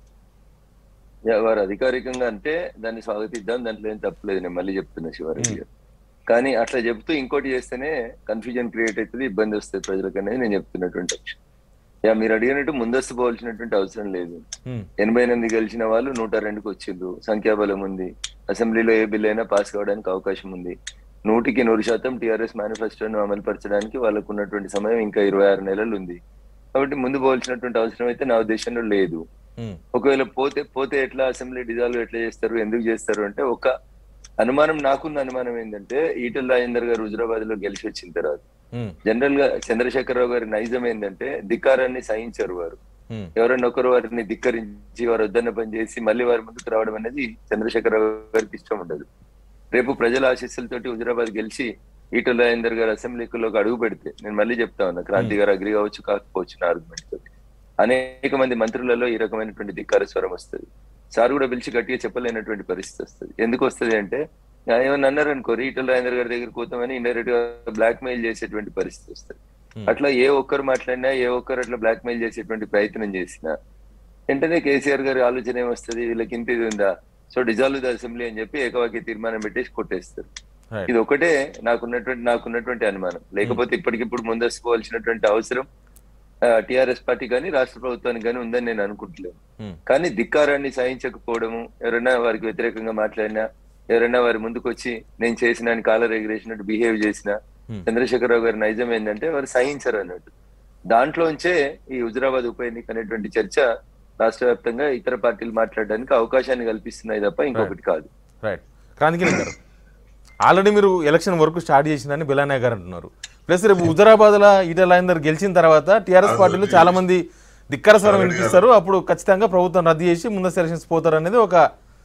యా, వారు అధికారికంగా అంటే దాన్ని స్వాగతిద్దాం దాంట్లో ఏం తప్పలేదు నేను మళ్ళీ చెప్తున్నా శివారెడ్డి గారు కానీ అట్లా చెప్తూ ఇంకోటి చేస్తేనే కన్ఫ్యూజన్ క్రియేట్ అవుతుంది ఇబ్బంది వస్తుంది ప్రజలకు అనేది నేను చెప్తున్నటువంటి అంశం యా మీరు అడిగినట్టు ముందస్తు పోవాల్సినటువంటి అవసరం లేదు ఉమ్, ఎనభై ఎనిమిది గెలిచిన వాళ్ళు నూట రెండుకి వచ్చిండ్రు సంఖ్యాబలం ఉంది అసెంబ్లీలో ఏ బిల్ అయినా పాస్ కావడానికి అవకాశం ఉంది నూటికి నూరు శాతం టిఆర్ఎస్ మేనిఫెస్టోను అమలుపరచడానికి వాళ్ళకు ఉన్నటువంటి సమయం ఇంకా ఇరవై ఆరు నెలలు ఉంది కాబట్టి ముందు పోవాల్సినటువంటి అవసరం అయితే నా ఉద్దేశంలో లేదు ఉమ్, ఒకవేళ పోతే పోతే ఎట్లా అసెంబ్లీ డిజాల్వ్ ఎట్లా చేస్తారు ఎందుకు చేస్తారు అంటే ఒక అనుమానం నాకున్న అనుమానం ఏంటంటే ఈటల రాజేందర్ గారు హుజరాబాద్ లో గెలిచి వచ్చిన తర్వాత ఉమ్, జనరల్ గా చంద్రశేఖరరావు గారి నైజం ఏంటంటే ధిక్కారాన్ని సహించారు వారు ఉమ్, ఎవరైనా ఒకరు వారిని ధిక్కరించి వారు వద్దన్న పని చేసి మళ్ళీ వారి ముందుకు రావడం అనేది చంద్రశేఖరరావు గారికి ఇష్టం ఉండదు రేపు ప్రజల ఆశీస్సులతోటి హుజరాబాద్ గెలిచి ఈటల రాజేందర్ గారు అసెంబ్లీలోకి అడుగు పెడితే నేను మళ్ళీ చెప్తా ఉన్నా క్రాంతి గారు అగ్రి కావచ్చు కాకపోవచ్చు నా ఆర్గ్యుమెంట్ తోటి అనేక మంది మంత్రులలో ఈ రకమైనటువంటి ధిక్కార స్వరం వస్తుంది సార్ కూడా పిలిచి గట్టిగా చెప్పలేనటువంటి పరిస్థితి వస్తుంది ఎందుకు వస్తుంది అంటే ఆ, ఏమన్నా అన్నారు అనుకో ఈటల రాజేందర్ గారి దగ్గరికి పోతామని ఇండైరెక్ట్ గా బ్లాక్ మెయిల్ చేసేటువంటి పరిస్థితి వస్తుంది Hmm. అట్లా ఏ ఒక్కరు మాట్లాడినా ఏ ఒక్కరు అట్లా బ్లాక్ మెయిల్ చేసేటువంటి ప్రయత్నం చేసినా వెంటనే కేసీఆర్ గారి ఆలోచన ఏమొస్తుంది వీళ్ళకి ఇంత ఇది ఉందా సో డిజాల్వ్ ద అసెంబ్లీ అని చెప్పి ఏకవాక్య తీర్మానం పెట్టేసి కొట్టేస్తారు రైట్ ఇది ఒకటే నాకున్నటువంటి నాకున్నటువంటి అనుమానం లేకపోతే ఇప్పటికిప్పుడు ముందస్తుకోవాల్సినటువంటి అవసరం టిఆర్ఎస్ పార్టీ కానీ రాష్ట్ర ప్రభుత్వానికి కానీ ఉందని నేను అనుకుంటలేను ఉమ్, కానీ ధిక్కారాన్ని సహించకపోవడము ఎవరైనా వారికి వ్యతిరేకంగా మాట్లాడినా ఎవరైనా వారి ముందుకు వచ్చి నేను చేసిన అని కాలర్ ఎగిరేసినట్టు బిహేవ్ చేసిన Hmm. చంద్రశేఖరరావు గారి నైజం ఏంటంటే వారు సహించరు అన్నట్టు దాంట్లోంచే ఈ హుజరాబాద్ ఉప ఎన్నిక అనేటువంటి చర్చ రాష్ట్ర వ్యాప్తంగా ఇతర పార్టీలు మాట్లాడడానికి అవకాశాన్ని కల్పిస్తున్నాయి తప్ప ఇంకొకటి కాదు రైట్ క్రాంతికిరణ్ గారు ఆల్రెడీ మీరు ఎలక్షన్ వరకు స్టార్ట్ చేసిందని బిలానాయ్ గారు అంటున్నారు ప్లస్ రేపు హుజరాబాద్లో ఈటల రాజేందర్ గెలిచిన తర్వాత టీఆర్ఎస్ పార్టీలో చాలా మంది ధిక్కర స్వరం వినిపిస్తారు అప్పుడు ఖచ్చితంగా ప్రభుత్వం రద్దు చేసి ముందస్తు ఎలక్షన్స్ పోతారు అనేది ఒక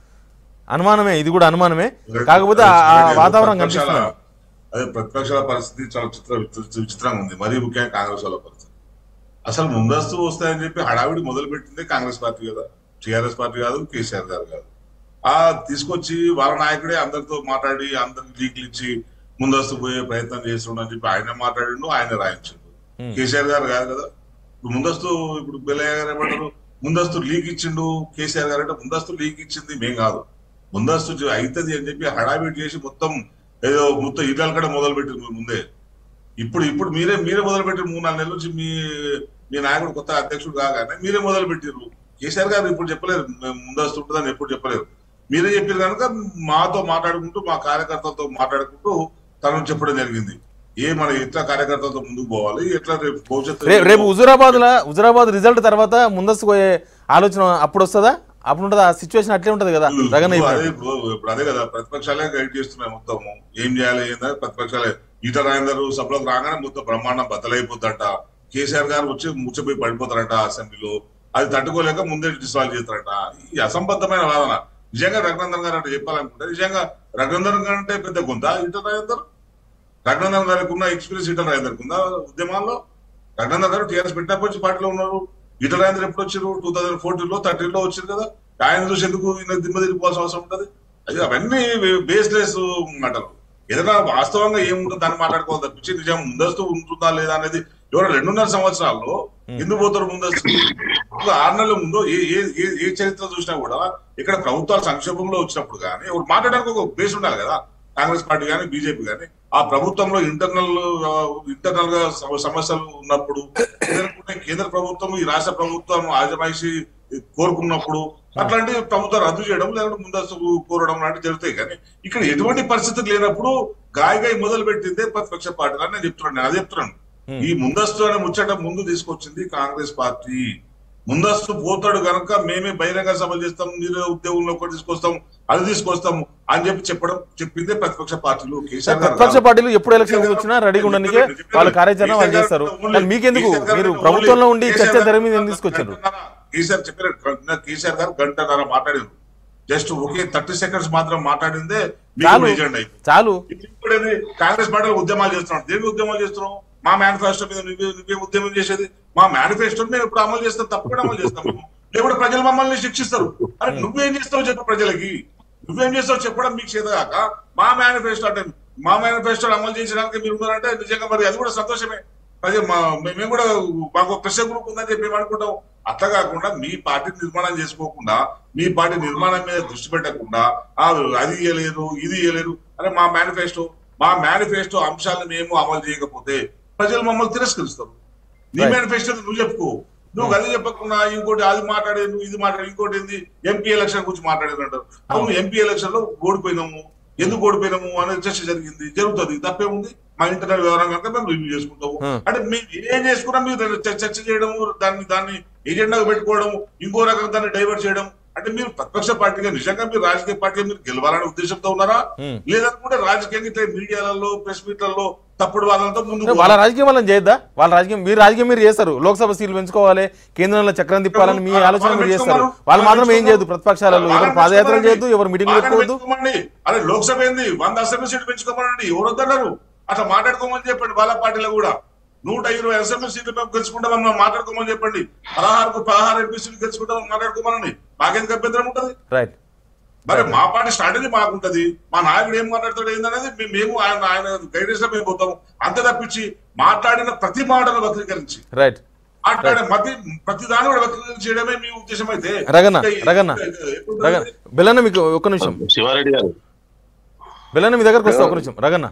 అనుమానమే ఇది కూడా అనుమానమే కాకపోతే ఆ- ఆ వాతావరణం ప్రతిపక్షాల- కనిపిస్తుంది అదే ప్రతిపక్షాల పరిస్థితి చాలా చిత్ర విచిత్ర- విచిత్రంగా ఉంది మరీ ముఖ్యంగా కాంగ్రెస్ వాళ్ళ పరిస్థితి అసలు ముందస్తు వస్తాయని చెప్పి హడావిడి మొదలు పెట్టింది కాంగ్రెస్ పార్టీ కదా టిఆర్ఎస్ పార్టీ కాదు కేసీఆర్ గారు కాదు ఆ తీసుకొచ్చి వాళ్ళ నాయకుడే అందరితో మాట్లాడి అందరికి లీక్లు ఇచ్చి ముందస్తు పోయే ప్రయత్నం చేస్తుండని చెప్పి ఆయన మాట్లాడిండు ఆయన రాయించిండు Hmm. కేసీఆర్ గారు కాదు కదా ఇప్పుడు ముందస్తు ఇప్పుడు బిల్లయ్య గారు ఏమంటారు ముందస్తు లీక్ ఇచ్చిండు కేసీఆర్ గారు అంటే ముందస్తు లీక్ ఇచ్చింది మేం కాదు ముందస్తు చే- అవుతుంది అని చెప్పి హడావిడి చేసి మొత్తం ఏదో మొత్తం ఇళ్ళ కూడా మొదలు పెట్టింది ముందే ఇప్పుడు ఇప్పుడు మీరే మీరే మొదలు పెట్టిన మూడు నాలుగు నెలల నుంచి మీ మీ నాయకుడు కొత్త అధ్యక్షుడు కాగానే మీరే మొదలు పెట్టిర్రు కేసీఆర్ గారు ఇప్పుడు చెప్పలేరు మేము ముందస్తు ఉంటుందని ఎప్పుడు చెప్పలేరు మీరే చెప్పారు కనుక మాతో మాట్లాడుకుంటూ మా కార్యకర్తలతో మాట్లాడుకుంటూ తనను చెప్పడం జరిగింది ఏ మన ఎట్లా కార్యకర్తలతో ముందుకు పోవాలి ఎట్లా రేపు భవిష్యత్తు రే- రేపు హుజురాబాద్ లా హుజురాబాద్ రిజల్ట్ తర్వాత ముందస్తు పోయే ఆలోచన అప్పుడు వస్తుందా అప్పుడు ఉంటుంది ఆ సిచ్యువేషన్ అట్లే ఉంటది కదా రగన్ ఇప్పుడు అదే ఇప్పుడు ఇప్పుడు అదే కదా ప్రతిపక్షాలే గైడ్ చేస్తున్నాయి మొత్తం ఏం చేయాలి ఏందని ప్రతిపక్షాలే ఈట రాజేందర్ సభలోకి రాగానే మొత్తం బ్రహ్మాండం బద్దలైపోతారట కేసీఆర్ గారు వచ్చి ముచ్చపోయి పడిపోతారట అసెంబ్లీలో అది తట్టుకోలేక ముందే డిసాల్వ్ చేస్తారట ఈ అసంబద్ధమైన వాదన నిజంగా రఘునందన్ గారు అంటే చెప్పాలనుకుంటే నిజంగా రఘునందన్ గారు అంటే పెద్ద గుందా ఈట రాజేందర్ రఘునందన్ గారికి ఉన్న ఎక్స్పీరియన్స్ ఈటల రాజేందర్కి ఉందా ఉద్యమాల్లో రఘునందన్ గారు టీఆర్ఎస్ పెట్టినప్పటి నుంచి పార్టీలో ఉన్నారు ఈటల రాజేందర్ ఎప్పుడు వచ్చారు టూ థౌసండ్ ఫోర్టీన్ లో థర్టీన్ లో వచ్చారు కదా ఆయన చూసి ఎందుకు ఈయన దిమ్మ తిరిగిపోవాల్సిన అవసరం ఉంటుంది అది అవన్నీ బేస్లెస్ మాటలు ఏదైనా వాస్తవంగా ఏముంటుంది దాన్ని మాట్లాడుకోవాలి తప్పించి నిజం ముందస్తు ఉంటుందా లేదా అనేది ఎవరు రెండున్నర సంవత్సరాల్లో ఎందుకు పోతారు ముందస్తు ఒక ఆరు నెలల ముందు ఏ ఏ ఏ- ఏ చరిత్ర చూసినా కూడా ఇక్కడ ప్రభుత్వాలు సంక్షేమంలో వచ్చినప్పుడు కానీ ఎవరు మాట్లాడడానికి ఒక బేస్ ఉండాలి కదా కాంగ్రెస్ పార్టీ కానీ బీజేపీ కానీ ఆ ప్రభుత్వంలో ఇంటర్నల్ ఇంటర్నల్ గా సమ- సమస్యలు ఉన్నప్పుడు లేదంటే కేంద్ర ప్రభుత్వం ఈ రాష్ట్ర ప్రభుత్వం ఆజమాయిషి కోరుకున్నప్పుడు అట్లాంటి ప్రభుత్వం రద్దు చేయడం లేదంటే ముందస్తు కోరడం లాంటివి జరుగుతాయి కానీ ఇక్కడ ఎటువంటి పరిస్థితులు లేనప్పుడు గాయగాయ మొదలు పెట్టిందే ప్రతిపక్ష పార్టీ అని నేను చెప్తున్నాను నేను అదే చెప్తున్నాను Hmm. ఈ ముందస్తు అనే ముచ్చట ముందు తీసుకొచ్చింది కాంగ్రెస్ పార్టీ ముందస్తు పోతాడు గనక మేమే బహిరంగ సభలు చేస్తాం మీరు ఉద్యోగంలో కూడా తీసుకొస్తాం అది తీసుకొస్తాం అని చెప్పి చెప్పడం చెప్పిందే ప్రతిపక్ష పార్టీలు కేసీఆర్ గారు ప్రతిపక్ష కాదు. పార్టీలు ఎప్పుడు ఎలక్షన్ వచ్చినా రెడీగా ఉండడానికే వాళ్ళ కార్యాచరణ వాళ్ళు చేస్తారు కానీ మీకెందుకు మీరు ప్రభుత్వంలో ఉండి చర్చ తెర మీద ఎందుకు తీసుకొచ్చారు కేసీఆర్ చెప్పారు గంట- కేసీఆర్ గారు గంటన్నర మాట్లాడారు జస్ట్ ఒకే థర్టీ సెకండ్స్ మాత్రం మాట్లాడిందే చాలు మీకు ఏజెండా అయిపోయింది చాలు ఇప్పుడు ఏంది? కాంగ్రెస్ పార్టీలు ఉద్యమాలు చేస్తున్నాం దేని ఉద్యమాలు చేస్తున్నాం మా మేనిఫెస్టో మీద నువ్వే నువ్వే ఉద్యమం చేసేది మా మేనిఫెస్టో మేము ఇప్పుడు అమలు చేస్తాం తప్పకుండా అమలు చేస్తాం మేము. లేకుంటే ప్రజలు మమ్మల్ని శిక్షిస్తారు అరే నువ్వేం చేస్తావు చెప్పు ప్రజలకి నువ్వేం చేస్తావు చెప్పడం మీకు చేతగాక మా మేనిఫెస్టో అంటే మా మేనిఫెస్టో అమలు చేసడానికి మీరు ఉన్నారంటే నిజంగా మరి అది కూడా సంతోషమే ప్రజలు మా మే- మేము కూడా మాకు ప్రెషర్ గ్రూప్ ఉందని చెప్పి మేము అనుకుంటాం అట్లా కాకుండా మీ పార్టీ నిర్మాణం చేసుకోకుండా మీ పార్టీ నిర్మాణం మీద దృష్టి పెట్టకుండా ఆ అది ఇయ్యలేరు ఇది ఇయ్యలేరు అరే మా మేనిఫెస్టో మా మేనిఫెస్టో అంశాలను మేము అమలు చేయకపోతే ప్రజలు మమ్మల్ని తిరస్కరిస్తారు నీ Right. మేనిఫెస్టో నువ్వు చెప్పుకో నువ్వు అది చెప్పకుండా ఇంకోటి అది మాట్లాడేది నువ్వు ఇది మాట్లాడే ఇంకోటి ఏంది ఎంపీ ఎలక్షన్ గురించి మాట్లాడేది అంటారు అవును ఎంపీ ఎలక్షన్ లో ఓడిపోయినాము ఎందుకు ఓడిపోయినాము అనే చర్చ జరిగింది జరుగుతుంది తప్పేముంది మా ఇంటర్నల్ వ్యవహారం కనుక మేము రివ్యూ చేసుకుంటాము Hmm. అంటే మేము ఏం చేసుకున్నా మీరు చ- చర్చ చేయడము దాన్ని దాన్ని ఎజెండాగా పెట్టుకోవడం ఇంకో రకంగా దాన్ని డైవర్ట్ చేయడం అంటే మీరు ప్రతిపక్ష పార్టీగా నిజంగా మీరు రాజకీయ పార్టీగా మీరు గెలవాలనే ఉద్దేశంతో ఉన్నారా Hmm. లేదనుకుంటే రాజకీయంగా ఇట్లా మీడియాలలో ప్రెస్ మీట్లలో తప్పుడు వాళ్ళతో ముందు అంటే వాళ్ళ రాజకీయం వాళ్ళని చేయొద్దా వాళ్ళ రాజకీయం మీరు రాజకీయం మీరు చేస్తారు లోక్సభ సీట్లు పెంచుకోవాలి కేంద్రంలో చక్రం తిప్పాలని మీ ఆలోచన మీరు చేస్తారు వాళ్ళు మాత్రం ఏం చేయదు ప్రతిపక్షాలలో ఎవరు పాదయాత్రలు చేయొద్దు ఎవరు మీటింగ్లు పెట్టుకోవద్దు పెట్టుకోమండి అరే లోక్సభ ఏంది వంద అసెంబ్లీ సీట్లు పెంచుకోమనండి ఎవరు వద్దన్నారు అట్లా మాట్లాడుకోమని చెప్పండి వాళ్ళ పార్టీలో కూడా నూట ఇరవై అసెంబ్లీ సీట్లు మేము గెలుచుకుంటామని మనం మాట్లాడుకోమని చెప్పండి పదహారుకు పదహారు ఎంపీ సీట్లు గెలుచుకుంటామని మాట్లాడుకోమనండి మాకెందుకు అభ్యంతరం ఉంటది రైట్ మరి మా పార్టీ స్ట్రాటజీ మాకుంటది మా నాయకుడు ఏం మాట్లాడతాడు ఏందనేది మే- మేము ఆయన ఆయన గైడెన్స్ లో మేము పోతాము అంతే తప్పించి మాట్లాడిన ప్రతి మాటను వక్రీకరించి రైట్ మాట్లాడే ప్రతి ప్రతి దాన్ని కూడా వక్రీకరించి చేయడమే మీ ఉద్దేశం అయితే రగన్న, ఇంకా- రగన్న, ఎప్పుడు రగన్న బెల్లన్న మీకు ఒక్క నిమిషం శివారెడ్డి గారు బెల్లన్న మీ దగ్గరకు వస్తా ఒక నిమిషం రగన్న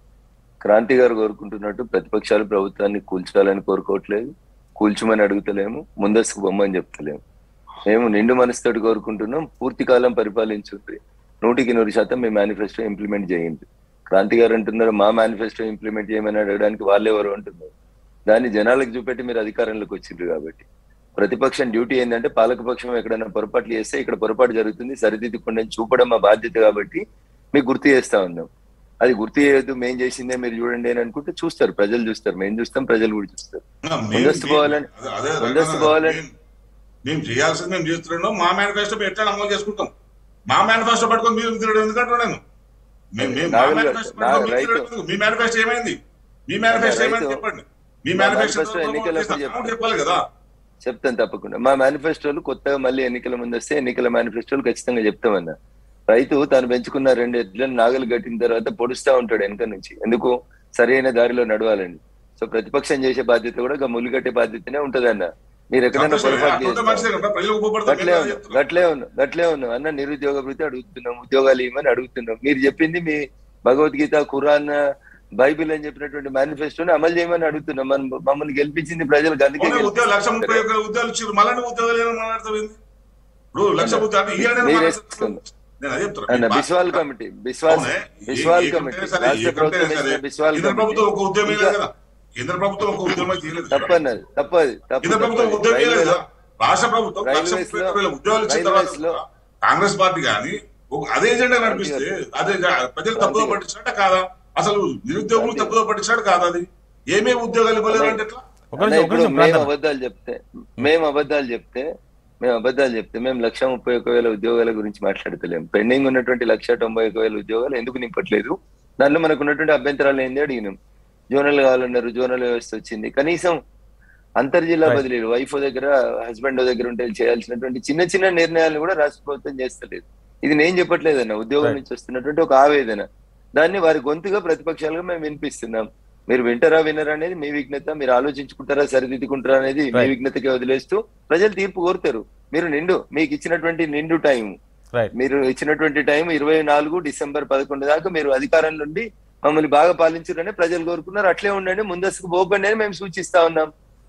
క్రాంతి గారు కోరుకుంటున్నట్టు ప్రతిపక్షాలు ప్రభుత్వాన్ని కూల్చాలని కోరుకోవట్లేదు కూల్చమని అడుగుతలేము ముందస్తుకు బొమ్మని చెప్తలేము మేము నిండు మనసుతోటి కోరుకుంటున్నాం పూర్తి కాలం పరిపాలించుంది నూటికి నూరు శాతం మీ మేనిఫెస్టో ఇంప్లిమెంట్ చేయండి క్రాంతి గారు అంటున్నారు మా మేనిఫెస్టో ఇంప్లిమెంట్ చేయమని అడగడానికి వాళ్ళు ఎవరు అంటున్నారు దాన్ని జనాలకు చూపెట్టి మీరు అధికారంలోకి వచ్చిండ్రు కాబట్టి ప్రతిపక్షం డ్యూటీ ఏంటంటే పాలకపక్షం ఎక్కడైనా పొరపాట్లు చేస్తే ఇక్కడ పొరపాటు జరుగుతుంది సరిదిద్దుకుండా చూపడం మా బాధ్యత కాబట్టి మీకు గుర్తు చేస్తా ఉన్నాం అది గుర్తు చేయొద్దు మేం చేసిందే మీరు చూడండి అని అనుకుంటే చూస్తారు ప్రజలు చూస్తారు మేము చూస్తాం ప్రజలు కూడా చూస్తారు మేము- ముందస్తు పోవాలని- అదే- అదే ముందస్తు రకంగా పోవాలని- మేము- మేము చేయాల్సింది మేము చేస్తున్నాం మా మేనిఫెస్టో మేము ఎట్లా అమలు చేసుకుంటాం మా మేనిఫెస్టో పట్టుకొని మీరు తిరగడం ఎందుకంటున్నా నేను మేము మేము మా నాగల్ గారు, మేనిఫెస్టో పట్టుకొని నాగల్ మీరు రైతు. తిరగడం ఎందుకు? మీ మేనిఫెస్టో ఏమైంది మీ మేనిఫెస్టో రైతు. ఏమైంది చెప్పండి మీ మా మేనిఫెస్టో మేనిఫెస్టో ఎన్నికలప్పుడు చెప్పండి. చెప్పాలి కదా చెప్తాను తప్పకుండా మా మేనిఫెస్టోలు కొత్తగా మళ్ళీ ఎన్నికల ముందు వస్తే ఎన్నికల మేనిఫెస్టోలు ఖచ్చితంగా చెప్తామన్నా రైతు తాను పెంచుకున్న రెండు ఎడ్లను నాగలు కట్టిన తర్వాత పొడుస్తా ఉంటాడు వెనక నుంచి ఎందుకు సరైన దారిలో నడవాలని సో ప్రతిపక్షం చేసే బాధ్యత కూడా ఇక ముళ్ళు కట్టే బాధ్యతనే ఉంటదన్న మీరు ఎక్కడైనా సంతోషమే. పొరపాటు అట్లుంటే మంచిదే చేస్తారు కదా ప్రజలకు ఉపయోగపడతాం గట్లే మేము ఉన్నాం చెప్తున్నాం. గట్లే ఉన్నాం గట్లే ఉన్నాం అన్న నిరుద్యోగ వృత్తి అడుగుతున్నాం ఉద్యోగాలు ఇవ్వమని అడుగుతున్నాం మీరు చెప్పింది మీ భగవద్గీత ఖురాన్ బైబిల్ అని చెప్పినటువంటి మేనిఫెస్టోని అమలు చేయమని అడుగుతున్నాం మనం మమ్మల్ని గెలిపించింది ప్రజలకు అందుకే అవునే ఉద్యోగాలు లక్ష ముప్పై గెలిపించారు. ఒక్క ఉద్యోగాలు ఇచ్చారు మళ్ళీ ఉద్యోగాలు ఏమైనా మాట్లాడతావు ఏంది? ఇప్పుడు లక్ష ఉద్యోగాలు అంటే ఇయ్యాలని మీరే మాట్లాడతావు. చెప్తున్నారు. నేను అదే చెప్తున్నా. అన్న మీ బిస్వాల్ బాధ్యత- కమిటీ బిస్వాల్ అవునే. ఏ- బిస్వాల్ ఏ కమిటీ కంపెనీ సరే, రాష్ట్ర ఏ కంపెనీ ప్రభుత్వం సరే, వేసిన బిస్వాల్ కేంద్ర ప్రభుత్వం ఒక ఉద్యమం కమిటీ వేయలేదు కదా కేంద్ర ప్రభుత్వం ఒక ఉద్యమం చేయలేదు కదా. తప్పన్నది తప్పది తప్పు కేంద్ర ప్రభుత్వం తప్పది. ఉద్యమం చేయలేదు రైల్వేలో కదా రాష్ట్ర ప్రభుత్వం లక్ష రైల్వేస్ ముప్పై లో- ఒక్క వేల ఉద్యోగాలు ఇచ్చిన రైల్వేస్ తర్వాత లో కూడా కాంగ్రెస్ పార్టీ కానీ ఒక- అదే ఎజెండా నడిపిస్తే అదే జా- ప్రజలు తప్పుదో పట్టించినట్ట కాదా అసలు నిరుద్యోగులు తప్పుదో పట్టించినట్టు కాదా అది ఏమేమి ఉద్యోగాలు ఇవ్వలేరు అంటే ఎట్లా ఒక అన్న, నిమిషం ఒక ఇప్పుడు నిమిషం మేము ప్రార్థన. అబద్ధాలు చెప్తే మేము అబద్ధాలు చెప్తే మేము అబద్ధాలు చెప్తే మేము లక్ష ముప్పై ఒక్క వేల ఉద్యోగాల గురించి మాట్లాడతలేం పెండింగ్ ఉన్నటువంటి లక్ష తొంభై ఒక్క వేల ఉద్యోగాలు ఎందుకు నింపట్లేదు దానిలో మనకు ఉన్నటువంటి అభ్యంతరాలు ఏంది అడిగినాం జోనల్ కావాలన్నారు జోనల్ వ్యవస్థ వచ్చింది కనీసం అంతర్జిల్లా Right. బదిలీలు వైఫ్ దగ్గర హస్బెండ్ దగ్గర ఉంటే చేయాల్సినటువంటి చిన్న చిన్న నిర్ణయాలు కూడా రాష్ట్ర ప్రభుత్వం చేస్తలేదు ఇది నేను చెప్పట్లేదన్న ఉద్యోగం Right. నుంచి వస్తున్నటువంటి ఒక ఆవేదన దాన్ని వారి గొంతుగా ప్రతిపక్షాలుగా మేము వినిపిస్తున్నాం మీరు వింటారా వినరా అనేది మీ విఘ్నత మీరు ఆలోచించుకుంటారా సరిదిద్దుకుంటారా అనేది మీ Right. విఘ్నతకి వదిలేస్తూ ప్రజలు తీర్పు కోరుతారు మీరు నిండు మీకు ఇచ్చినటువంటి నిండు టైం రైట్ మీరు ఇచ్చినటువంటి టైం ఇరవై నాలుగు డిసెంబర్ పదకొండు దాకా మీరు అధికారం నుండి మమ్మల్ని బాగా పాలించారని ప్రజలు కోరుకున్నారు అట్లే ఉండండి ముందస్తుకు పోకండి అని మేము సూచిస్తా ఉన్నాం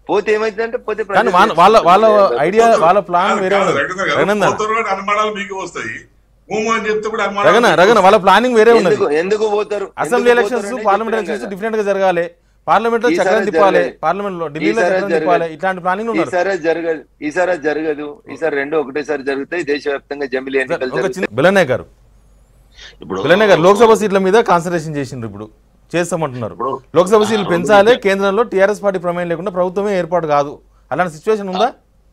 పోతే ఏమైందంటే పోతే కానీ ప్రజలు వాళ్ళ వాళ్ళ వాళ్ళ చేసుకుంటారు. ఐడియా వాళ్ళ ప్లాన్ కాదు, వేరే కాదు, ఉన్నది రఘునందన్ గారు, రఘునందన్ పోతారు కానీ అనుమానాలు మీకు వస్తాయి భూము అని చెప్తే కూడా అనుమానాలు రగన మీకు రగన వాళ్ళ ప్లానింగ్ వేరే ఉన్నది ఎందుకు ఎందుకు పోతారు అసెంబ్లీ ఎందుకు ఎలక్షన్స్ పోతారు అనేది పార్లమెంట్ చెప్పాను ఎలక్షన్స్ కదా. డిఫరెంట్ గా జరగాలి పార్లమెంట్ లో ఈసారి చక్రం తిప్పాలి జరగాలి. పార్లమెంట్ లో ఢిల్లీలో ఈసారి చక్రం జరగాలి. తిప్పాలి ఇట్లాంటి ప్లానింగ్ ఉన్నారు ఈసారి జరగదు ఈసారి అది జరగదు ఈసారి రెండు ఒకటేసారి జరుగుతాయి దేశవ్యాప్తంగా జమిలీ ఎన్నికలు ఒక జరుగుతాయి చిన్న బిలనే గారు ఇప్పుడు బిలనే గారు లోక్సభ సీట్ల మీద కాన్సన్ట్రేషన్ చేసిండ్రు ఇప్పుడు చేస్తామంటున్నారు ఇప్పుడు లోక్సభ సీట్లు ఆ, పెంచాలి కేంద్రంలో టీఆర్ఎస్ పార్టీ ప్రమేయం లేకుండా ప్రభుత్వమే ఏర్పాటు కాదు అలాంటి సిచ్యువేషన్ ఉందా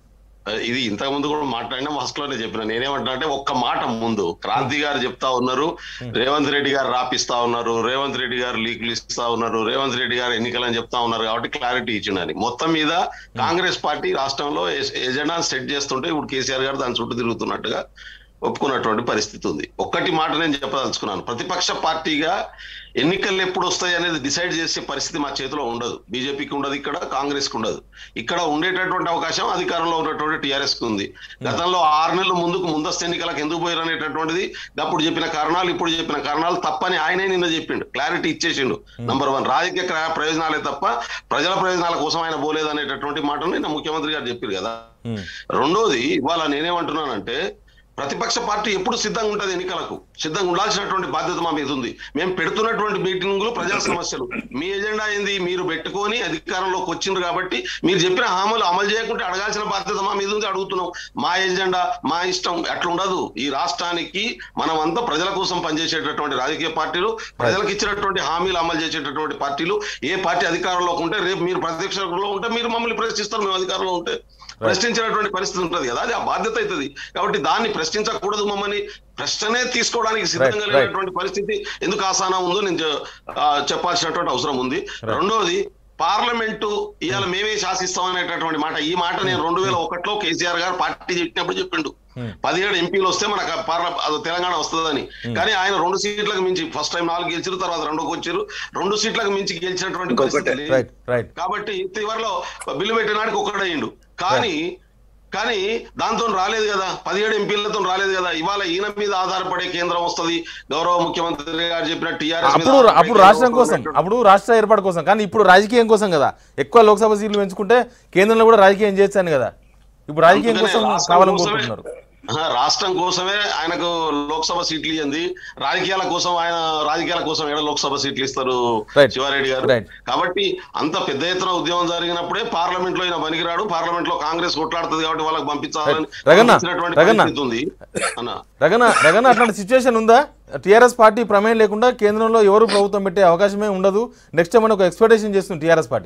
ఇది ఇంతకు ముందు కూడా మాట్లాడినా ఫస్ట్ లోనే చెప్పిన నేనేమంటున్నా అంటే ఒక్క మాట ముందు క్రాంతి గారు చెప్తా ఉన్నారు రేవంత్ రెడ్డి గారు రాపిస్తా ఉన్నారు రేవంత్ రెడ్డి గారు లీకులు ఇస్తా ఉన్నారు రేవంత్ రెడ్డి గారు ఎన్నికలని చెప్తా ఉన్నారు కాబట్టి క్లారిటీ ఇచ్చిండని మొత్తం మీద కాంగ్రెస్ పార్టీ రాష్ట్రంలో ఎజెండా సెట్ చేస్తుంటే ఇప్పుడు కేసీఆర్ గారు దాని చుట్టూ తిరుగుతున్నట్టుగా ఒప్పుకున్నటువంటి పరిస్థితి ఉంది ఒక్కటి మాట నేను చెప్పదలుచుకున్నాను ప్రతిపక్ష పార్టీగా ఎన్నికలు ఎప్పుడు వస్తాయి అనేది డిసైడ్ చేసే పరిస్థితి మా చేతిలో ఉండదు బీజేపీకి ఉండదు ఇక్కడ కాంగ్రెస్ కి ఉండదు ఇక్కడ ఉండేటటువంటి అవకాశం అధికారంలో ఉన్నటువంటి టీఆర్ఎస్ కి ఉంది గతంలో ఆరు నెలల ముందుకు ముందస్తు ఎన్నికలకు ఎందుకు పోయారు అనేటటువంటిది అప్పుడు చెప్పిన కారణాలు ఇప్పుడు చెప్పిన కారణాలు తప్పని ఆయనే నిన్న చెప్పిండు క్లారిటీ ఇచ్చేసిండు నంబర్ వన్ రాజకీయ క్ర- ప్రయోజనాలే తప్ప ప్రజల ప్రయోజనాల కోసం ఆయన పోలేదు అనేటటువంటి మాటను నిన్న ముఖ్యమంత్రి గారు చెప్పారు కదా ఉమ్. రెండోది ఇవాళ నేనేమంటున్నానంటే ప్రతిపక్ష పార్టీ ఎప్పుడు సిద్ధంగా ఉంటది ఎన్నికలకు సిద్ధంగా ఉండాల్సినటువంటి బాధ్యత మా మీద ఉంది మేము పెడుతున్నటువంటి మీటింగులు ప్రజల సమస్యలు మీ ఎజెండా ఏంది మీరు పెట్టుకొని అధికారంలోకి వచ్చిండ్రు కాబట్టి మీరు చెప్పిన హామీలు అమలు చేయకుంటే అడగాల్సిన బాధ్యత మా మీద ఉంది అడుగుతున్నాం మా ఎజెండా మా ఇష్టం అట్లా ఉండదు ఈ రాష్ట్రానికి మనం అంతా ప్రజల కోసం పనిచేసేటటువంటి రాజకీయ పార్టీలు ప్రజలకు ఇచ్చినటువంటి హామీలు అమలు చేసేటటువంటి పార్టీలు ఏ పార్టీ అధికారంలోకి ఉంటే రేపు మీరు ప్రతిపక్షంలో ఉంటే మీరు మమ్మల్ని ప్రశ్నిస్తారు మేము అధికారంలో ఉంటే ప్రశ్నించినటువంటి పరిస్థితి ఉంటుంది కదా అది ఆ బాధ్యత అవుతుంది కాబట్టి దాన్ని ప్రశ్నించకూడదు మమ్మల్ని ప్రశ్ననే తీసుకోవడానికి సిద్ధంగా right. లేనటువంటి పరిస్థితి ఎందుకు ఆసానా ఉందో నేను చె- ఆ, చెప్పాల్సినటువంటి అవసరం ఉంది రెండోది పార్లమెంటు ఇవాళ మేమే శాసిస్తాం అనేటటువంటి మాట ఈ మాట నేను రెండు వేల ఒకటిలో కేసీఆర్ గారు పార్టీ చెప్పినప్పుడు చెప్పిండు పదిహేడు ఎంపీలు వస్తే మనకు పార్ల అది తెలంగాణ వస్తుందని కానీ ఆయన రెండు సీట్లకు మించి ఫస్ట్ టైం నాలుగు గెలిచారు తర్వాత రెండోకి వచ్చారు రెండు సీట్లకు మించి గెలిచినటువంటి ఇంకొకటి. పరిస్థితి లేదు. రైట్ రైట్ కాబట్టి చివరిలో బిల్లు పెట్టినాడికి ఒక్కడయ్యిండు కానీ కానీ దాంతో రాలేదు కదా పదిహేడు ఎంపీలతో రాలేదు కదా ఇవాళ ఈయన మీద ఆధారపడే కేంద్రం వస్తది గౌరవ ముఖ్యమంత్రి గారు చెప్పిన టీఆర్ఎస్ అప్పుడు అప్పుడు రాష్ట్రం కోసం అప్పుడు రాష్ట్ర ఏర్పాటు కోసం కానీ ఇప్పుడు రాజకీయం కోసం కదా ఎక్కువ లోక్సభ సీట్లు పెంచుకుంటే కేంద్రంలో కూడా రాజకీయం చేయొచ్చాను కదా ఇప్పుడు రాజకీయం కోసం కావాలని కోరుకుంటున్నారు రాష్ట్రం కోసమే ఆయనకు లోక్సభ సీట్లు ఇవ్వండి రాజకీయాల కోసం ఆయన రాజకీయాల కోసం ఏడ లోక్సభ సీట్లు ఇస్తారు Right. శివారెడ్డి గారు Right. కాబట్టి అంత పెద్ద ఎత్తున ఉద్యమం జరిగినప్పుడే పార్లమెంట్ లో ఈయన పనికిరాడు పార్లమెంట్ లో కాంగ్రెస్ కొట్లాడుతుంది కాబట్టి వాళ్ళకి పంపించాలని Right. రగన్న, పంపించినటువంటి రగన్న. పరిస్థితి ఉంది అన్న రగన రగన అట్లాంటి సిచ్యువేషన్ ఉందా టీఆర్ఎస్ పార్టీ ప్రమేయం లేకుండా కేంద్రంలో ఎవరు ప్రభుత్వం పెట్టే అవకాశమే ఉండదు నెక్స్ట్ మనం ఒక ఎక్స్పెక్టేషన్ చేస్తుంది టీఆర్ఎస్ పార్టీ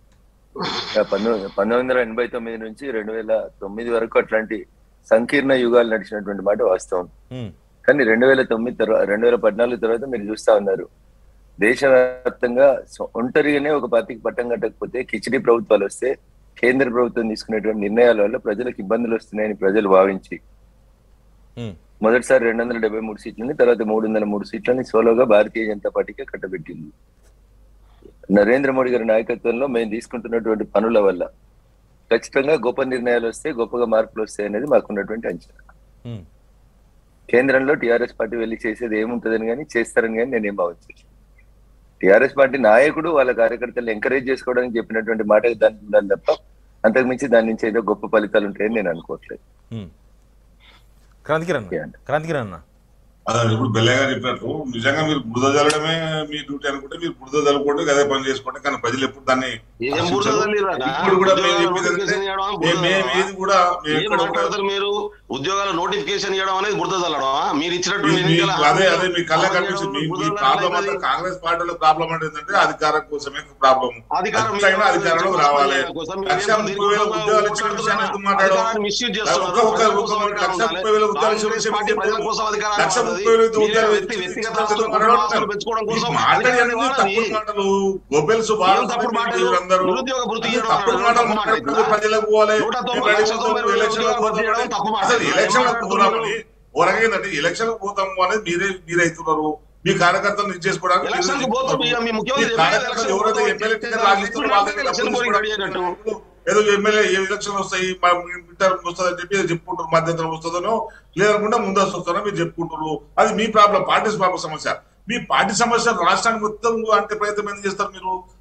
పంతొమ్మిది పంతొమ్మిది వందల ఎనభై తొమ్మిది నుంచి రెండు వేల తొమ్మిది వరకు అట్లాంటి సంకీర్ణ యుగాలు నడిచినటువంటి మాట వాస్తవం ఉమ్, కానీ రెండు వేల తొమ్మిది తర్వాత రెండు వేల పద్నాలుగు తర్వాత మీరు చూస్తా ఉన్నారు దేశవ్యాప్తంగా సొ- ఒంటరిగానే ఒక పార్టీకి పట్టం కట్టకపోతే కిచిడి ప్రభుత్వాలు వస్తే కేంద్ర ప్రభుత్వం తీసుకునేటువంటి నిర్ణయాల వల్ల ప్రజలకు ఇబ్బందులు వస్తున్నాయని ప్రజలు భావించి ఉమ్, మొదటిసారి రెండు వందల డెబ్బై మూడు సీట్లని తర్వాత మూడు వందల మూడు సీట్లని సోలోగా భారతీయ జనతా పార్టీకి కట్టబెట్టింది నరేంద్ర మోడీ గారి నాయకత్వంలో మేము తీసుకుంటున్నటువంటి పనుల వల్ల ఖచ్చితంగా గొప్ప నిర్ణయాలు వస్తే గొప్పగా మార్పులు వస్తాయి అనేది మాకున్నటువంటి అంచనా ఉమ్. కేంద్రంలో టిఆర్ఎస్ పార్టీ వెళ్ళి చేసేది ఏముంటదని కానీ చేస్తారని కానీ నేనేం భావించలేదు టిఆర్ఎస్ పార్టీ నాయకుడు వాళ్ళ కార్యకర్తలు ఎంకరేజ్ చేసుకోవడానికి చెప్పినటువంటి మాట దానికి ఉండాలి తప్ప అంతకు మించి దాని నుంచి ఏదో గొప్ప ఫలితాలు ఉంటాయని నేను అనుకోవట్లేదు ఉమ్. క్రాంతికిరణ్ Yeah. క్రాంతికిరణ్ అన్న అదే ఇప్పుడు బెల్లయ్య గారు చెప్పినట్టు నిజంగా మీరు బురద జల్లడమే మీ డ్యూటీ అనుకుంటే మీరు బురద జల్లుకోండి అదే పని చేసుకోండి కానీ ప్రజలు ఎప్పుడు దాన్ని ఏం హర్షించరు. బురద జల్లిరా? ఇప్పుడు కూడా మేము ఉద్యోగాల చెప్పేది ఏంటంటే, నోటిఫికేషన్ ఇవ్వడం మేము- బురద మేము జల్లడమా? ఏది కూడా మేము ఏం ఎక్కడ కూడా- మాట్లాడతారు మీరు ఉద్యోగాల నోటిఫికేషన్ ఇవ్వడం అనేది బురద చల్లడమా మీరు ఇచ్చినటువంటి మీ- మీ- ఎన్నికల అదే అదే మీ కళ్ళ హామీలు కనిపిస్తుంది మీ- మీ బురద ప్రాబ్లం చల్లడం అంతా కాంగ్రెస్ పార్టీలో ప్రాబ్లం అంటే ఏంటంటే అధికారం కోసమే ప్రాబ్లం అధికారం ఎట్లయినా అధికారంలోకి రావాలి కోసం లక్ష మీరేమో ముప్పై వేల ఉద్యోగాలు ఇచ్చిన విషయాన్ని ఎందుకు మాట్లాడడం అధికారాన్ని misuse చేస్తున్నారు. ఒక్క- ఒక్క- ప్రజల ఒక్క- కోసం ఒక్క అధికారం లక్ష ఉండాలి. ముప్పై వేల ఉద్యోగాలు ఇచ్చిన కాంగ్రెస్ విషయం పార్టీ చెప్పు. ప్రజల కోసం అధికారం లక్ష వాడుతుంది. ముప్పై వేల మీరే ఉద్యోగాలు వ్యక్తి- ఇచ్చిన వ్యక్తిగత విషయం ఆస్తులు, చెప్పు. కుటుంబ ఆస్తులు పెంచుకోవడం కోసం ఈ మాటలు అధికారాన్ని ఎందుకు వాడాలి. తప్పుడు మాటలు గొబ్బెల్స్ ఏం తప్పుడు మాటలు? నిరుద్యోగ భృతి అసలు ఇవ్వడం తప్పుడు అనేది మాటలు తప్పు మాట మాట్లాడుతూ అవుతుందా? ప్రజలకు పోవాలి నూట తొంభై మేము రెడీ లక్షల అవుతాం, తొంభై వేల ఎలక్షన్లకు ఉద్యోగాలు భర్తీ చేయడం పోతాం. తప్పు మాట. అసలు ఏం ఎలక్షన్లకు మాట్లాడుతున్నారు? పోతామని ఓరగైందంటే ఎలక్షన్ పోతాము అనేది మీరే మీరే అవుతున్నారు మీ కార్యకర్తలు ఇచ్చేసుకోవడానికి మీరు ఎలక్షన్కి పోతాం. చెప్తున్నారు. ఇక మీ ముఖ్యమంత్రి మీ చెప్పేది కార్యకర్తలు ఎలక్షన్ ఎవరైతే పోతాం. ఎమ్మెల్యే టికెట్ ఎలక్షన్ లాగిస్తున్నారో వాళ్ళ దగ్గర ఎలక్షన్ డబ్బులు పోయి అడిగేటట్టు. ఏదో ఎమ్మెల్యే ఏ ఎలక్షన్ వస్తాయి మా ఇంటర్ వస్తుందని చెప్పి ఏదో చెప్పుకుంటారు మధ్యంతరం వస్తుందనో లేదనుకుంటే ముందస్తు వస్తారో మీరు చెప్పుకుంటారు అది మీ ప్రాబ్లం పార్టీ ప్రాబ్లం సమస్య మీ పార్టీ సమస్య రాష్ట్రానికి మొత్తం అంటే ప్రయత్నం ఎందుకు చేస్తారు మీరు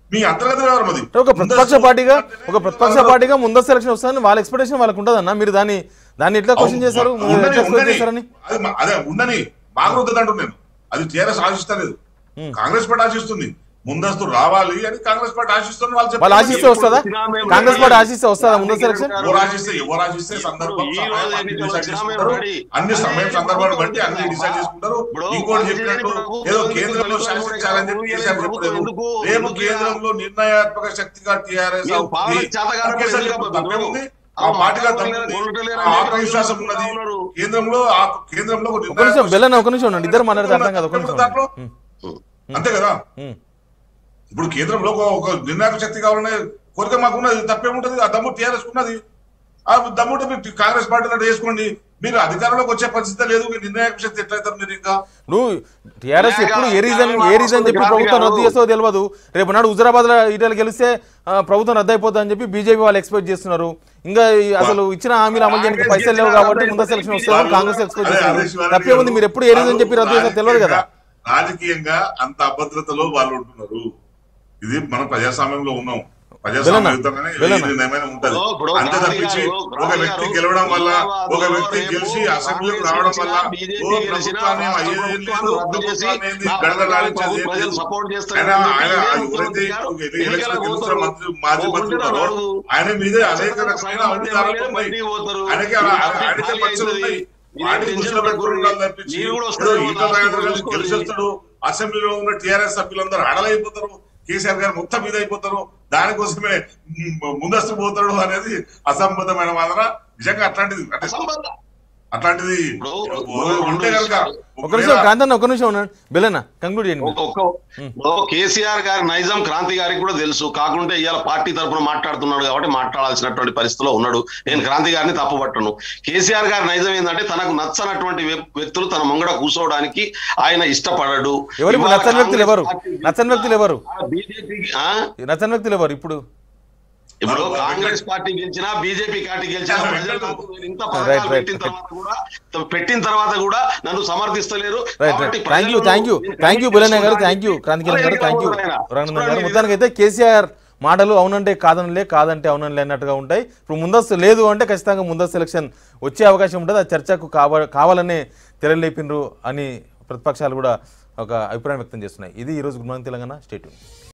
మీ అంతర్గత వ్యవహారం అది అంటే ఒక ప్రతిపక్ష పార్టీగా ఒక ప్రతిపక్ష పార్టీగా ముందస్తు ఎలక్షన్ వస్తుందని వాళ్ళ ఎక్స్పెక్టేషన్ వాళ్ళకు ఉంటుందన్న మీరు దాన్ని దాన్ని ఎట్లా క్వశ్చన్ చేశారు మీరు ఉండని, ఎట్లా expect ఉండని. చేశారని అది మా- అదే ఉండని మాకు వద్దంటు నేను అది టీఆర్ఎస్ ఆశిస్తలేదు కాంగ్రెస్ పార్టీ ఆశిస్తుంది ముందస్తు రావాలి అని కాంగ్రెస్ పార్టీ ఆశిస్తుంది వాళ్ళు వాళ్ళు చెప్పారు. ఆశిస్తే వస్తుందా కాంగ్రెస్ పార్టీ ఆశిస్తే వస్తుందా ముందస్తు ఎలక్షన్ ఎవరు ఆశిస్తే ఎవరు ఆశిస్తే సందర్భం ఈ సమయం రోజు అన్ని ఎన్నికలు డిసైడ్ వచ్చినా చేసుకుంటారు మేము రెడీ. అన్ని సమయం సందర్భాన్ని బట్టి అన్ని ఇప్పుడు డిసైడ్ చేసుకుంటారు ఇప్పుడు ఇంకోటి కాంగ్రెస్ చెప్పినట్టు ప్రభుత్వం ఏదో ఎందుకు కేంద్రంలో ఎందుకు శాసించాలని చెప్పి ఎందుకు కేసీఆర్ ఎందుకు చెప్పలేదు ఎందుకు రేపు ఎందుకు కేంద్రంలో నిర్ణయాత్మక శక్తిగా టీఆర్ఎస్ మీరు పాలన చేతగానప్పుడు కేసీఆర్ ఎందుకు చెప్పిన అబద్ధం? తప్పేముంది ఆ పార్టీగా తప్పుంది కొనటలేరు ఆ అని ఆత్మవిశ్వాసం చెప్పి ఉన్నది ఉన్నారు. కేంద్రంలో ఆ కేంద్రంలో ఒక ఒక నిమిషం నిర్ణయాత్మక బెల్లన్న ఒక నిమిషం ఉండండి ఇద్దరు మాట్లాడితే అర్థం కాదు ఒక నిమిషం దాంట్లో ఉండండి. ఉమ్, అంతే కదా ఉమ్. ఇప్పుడు కేంద్రంలో ఒక- ఒక నిర్ణాయక శక్తి కావాలనే కోరిక మాకున్నది తప్పేముంటది ఆ దమ్ము టీఆర్ఎస్ ఉన్నది ఆ దమ్ముంటే మీరు కాంగ్రెస్ పార్టీ అంటే వేసుకోండి మీరు అధికారంలోకి వచ్చే పరిస్థితి లేదు మీరు నిర్ణాయక శక్తి ఎట్లయితారు మీరు ఇంకా నువ్వు టీఆర్ఎస్ ఎప్పుడు ఏ రీజన్ ఏ రీజన్ చెప్పి ప్రభుత్వం రద్దు చేస్తో తెలియదు రేపు నాడు హుజరాబాద్ లో ఈటలు గెలిస్తే ఆ, ప్రభుత్వం రద్దు అయిపోతుంది అని చెప్పి బీజేపీ వాళ్ళు ఎక్స్పెక్ట్ చేస్తున్నారు ఇంకా ఈ అసలు ఇచ్చిన హామీలు అమలు చేయడానికి పైసలు లేవు కాబట్టి ముందు సెలక్షన్ వస్తుంది కాంగ్రెస్ ఎక్స్పెక్ట్ అదే, అదే చేస్తున్నారు శివారెడ్డి తప్పేముంది మీరు ఎప్పుడు ఏ రీజన్ గారు, చెప్పి రద్దు చేస్తారో తెలియదు కదా రాజకీయంగా- రాజకీయంగా అంత అభద్రతలో వాళ్ళు ఉంటున్నారు ఇది మనం ప్రజాస్వామ్యంలో ఉన్నాం ప్రజాస్వామ్య యుద్ధంగానే ఈ వెళ్ళనా? నిర్ణయమైన ఉంటది ఇప్పుడు- ఇప్పుడు అంతే గాంధీ తప్పించి గారు- ఒక గాంధీ వ్యక్తి గారు గెలవడం వల్ల ఒక హైదరాబాద్లో వ్యక్తి రేపు గెలిచి అసెంబ్లీకి కాంగ్రెస్ రావడం వల్ల గెలిచినా, బీజేపీ ఓ గెలిచినా ప్రభుత్వాన్ని రాష్ట్ర అయ్యేది ప్రభుత్వాన్ని లేదు రద్దు చేసి ప్రభుత్వాన్ని ఏంది నా గడగడాలించేది ప్రభుత్వం ఏం ప్రజలు లేదు. సపోర్ట్ చేస్తారని ఆయన చెప్పి ఆయన ఇదే ఎవరైతే ముఖ్యమంత్రి గారు ఎలక్షన్ ఎన్నికలకు గెలుస్తున్న పోతారు. మంత్రి మాజీ ఓ మంత్రి గుంటూరు ఉన్నారో నడువు. ఆయన మీదే అనేక రకమైన సగం అధికారాలు ఎమ్మెల్యేలు ఉన్నాయి బయటికి పోతారు. ఆయనకి ఈ అలా- పార్టీ ఆయనకే ఖాళీ పచ్చలు అవుతుంది. ఉన్నాయి మీరు వాటిని టెన్షన్ దృష్టిలో పెట్టుకుని పడకూడదు. ఉండాలి తప్పించి మీరు కూడా ఏదో వస్తారేమో ఈటల లాస్ట్ రాజేంద్ర గారు చూసుకోండి. గెలిచేస్తాడు అసెంబ్లీలో ఉన్న టీఆర్ఎస్ సభ్యులందరూ అడలైపోతారు కేసీఆర్ గారు మొత్తం మీద అయిపోతారు దానికోసమే మ్, ముందస్తు పోతాడు అనేది అసంబద్ధమైన వాదన నిజంగా అట్లాంటిది అంటే అసంబద్ధం. అట్లాంటిది ఇప్పుడు ఉంటే కనుక ఒక నిమిషం కాంతన్న ఒక నిమిషం ఉండండి బెల్లన్న కంక్లూడ్ చేయండి మీరు. ఒక- ఒక- ఇప్పుడు కేసీఆర్ గారి నైజాం క్రాంతి గారికి కూడా తెలుసు కాకుంటే ఇవాళ పార్టీ తరఫున మాట్లాడుతున్నాడు కాబట్టి మాట్లాడాల్సినటువంటి పరిస్థితిలో ఉన్నాడు నేను క్రాంతి గారిని తప్పుపట్టను కేసీఆర్ గారి నైజం ఏంటంటే తనకు నచ్చనటువంటి వ్యక్- వ్యక్తులు తన ముంగడ కూర్చోవడానికి ఆయన ఇష్టపడడు ఎవరు ఇప్పుడు ఇవాళ నచ్చని వ్యక్తులు ఎవరు కాంగ్రెస్ పార్టీ నచ్చని వ్యక్తులు ఎవరు ఆ బీజేపీకి ఆ? నచ్చని వ్యక్తులు ఎవరు ఇప్పుడు ఇప్పుడు మరి కాంగ్రెస్ పార్టీ గెలిచినా బీజేపీ పార్టీ గెలిచినా Right, ప్రజలు right. నాకు ఇంత Right, పథకాలు right, పెట్టిన right. తర్వాత కూడా పెట్టిన తర్వాత కూడా నన్ను సమర్థిస్తలేరు రైట్ కాబట్టి థ్యాంక్ యూ ప్రజలు థ్యాంక్ యూ దీన్ని థ్యాంక్ యూ బులన్న గారు థ్యాంక్ యూ క్రాంతికిరణ్ గారు థ్యాంక్ యూ ఆయన. రంగనాథ్ గారు చూడండి, మొత్తానికి అయితే కేసీఆర్ మాటలు అవునంటే కాదనలే కాదంటే అవునలే అన్నట్టుగా ఉంటాయి ఇప్పుడు ముందస్తు లేదు అంటే ఖచ్చితంగా ముందస్తు ఎలక్షన్ వచ్చే అవకాశం ఉంటుంది ఆ చర్చకు కావ కావాలనే తెరలేపినరు అని ప్రతిపక్షాలు కూడా ఒక అభిప్రాయం వ్యక్తం చేస్తున్నాయి ఇది ఈరోజు గుడ్ మార్నింగ్ తెలంగాణ స్టేట్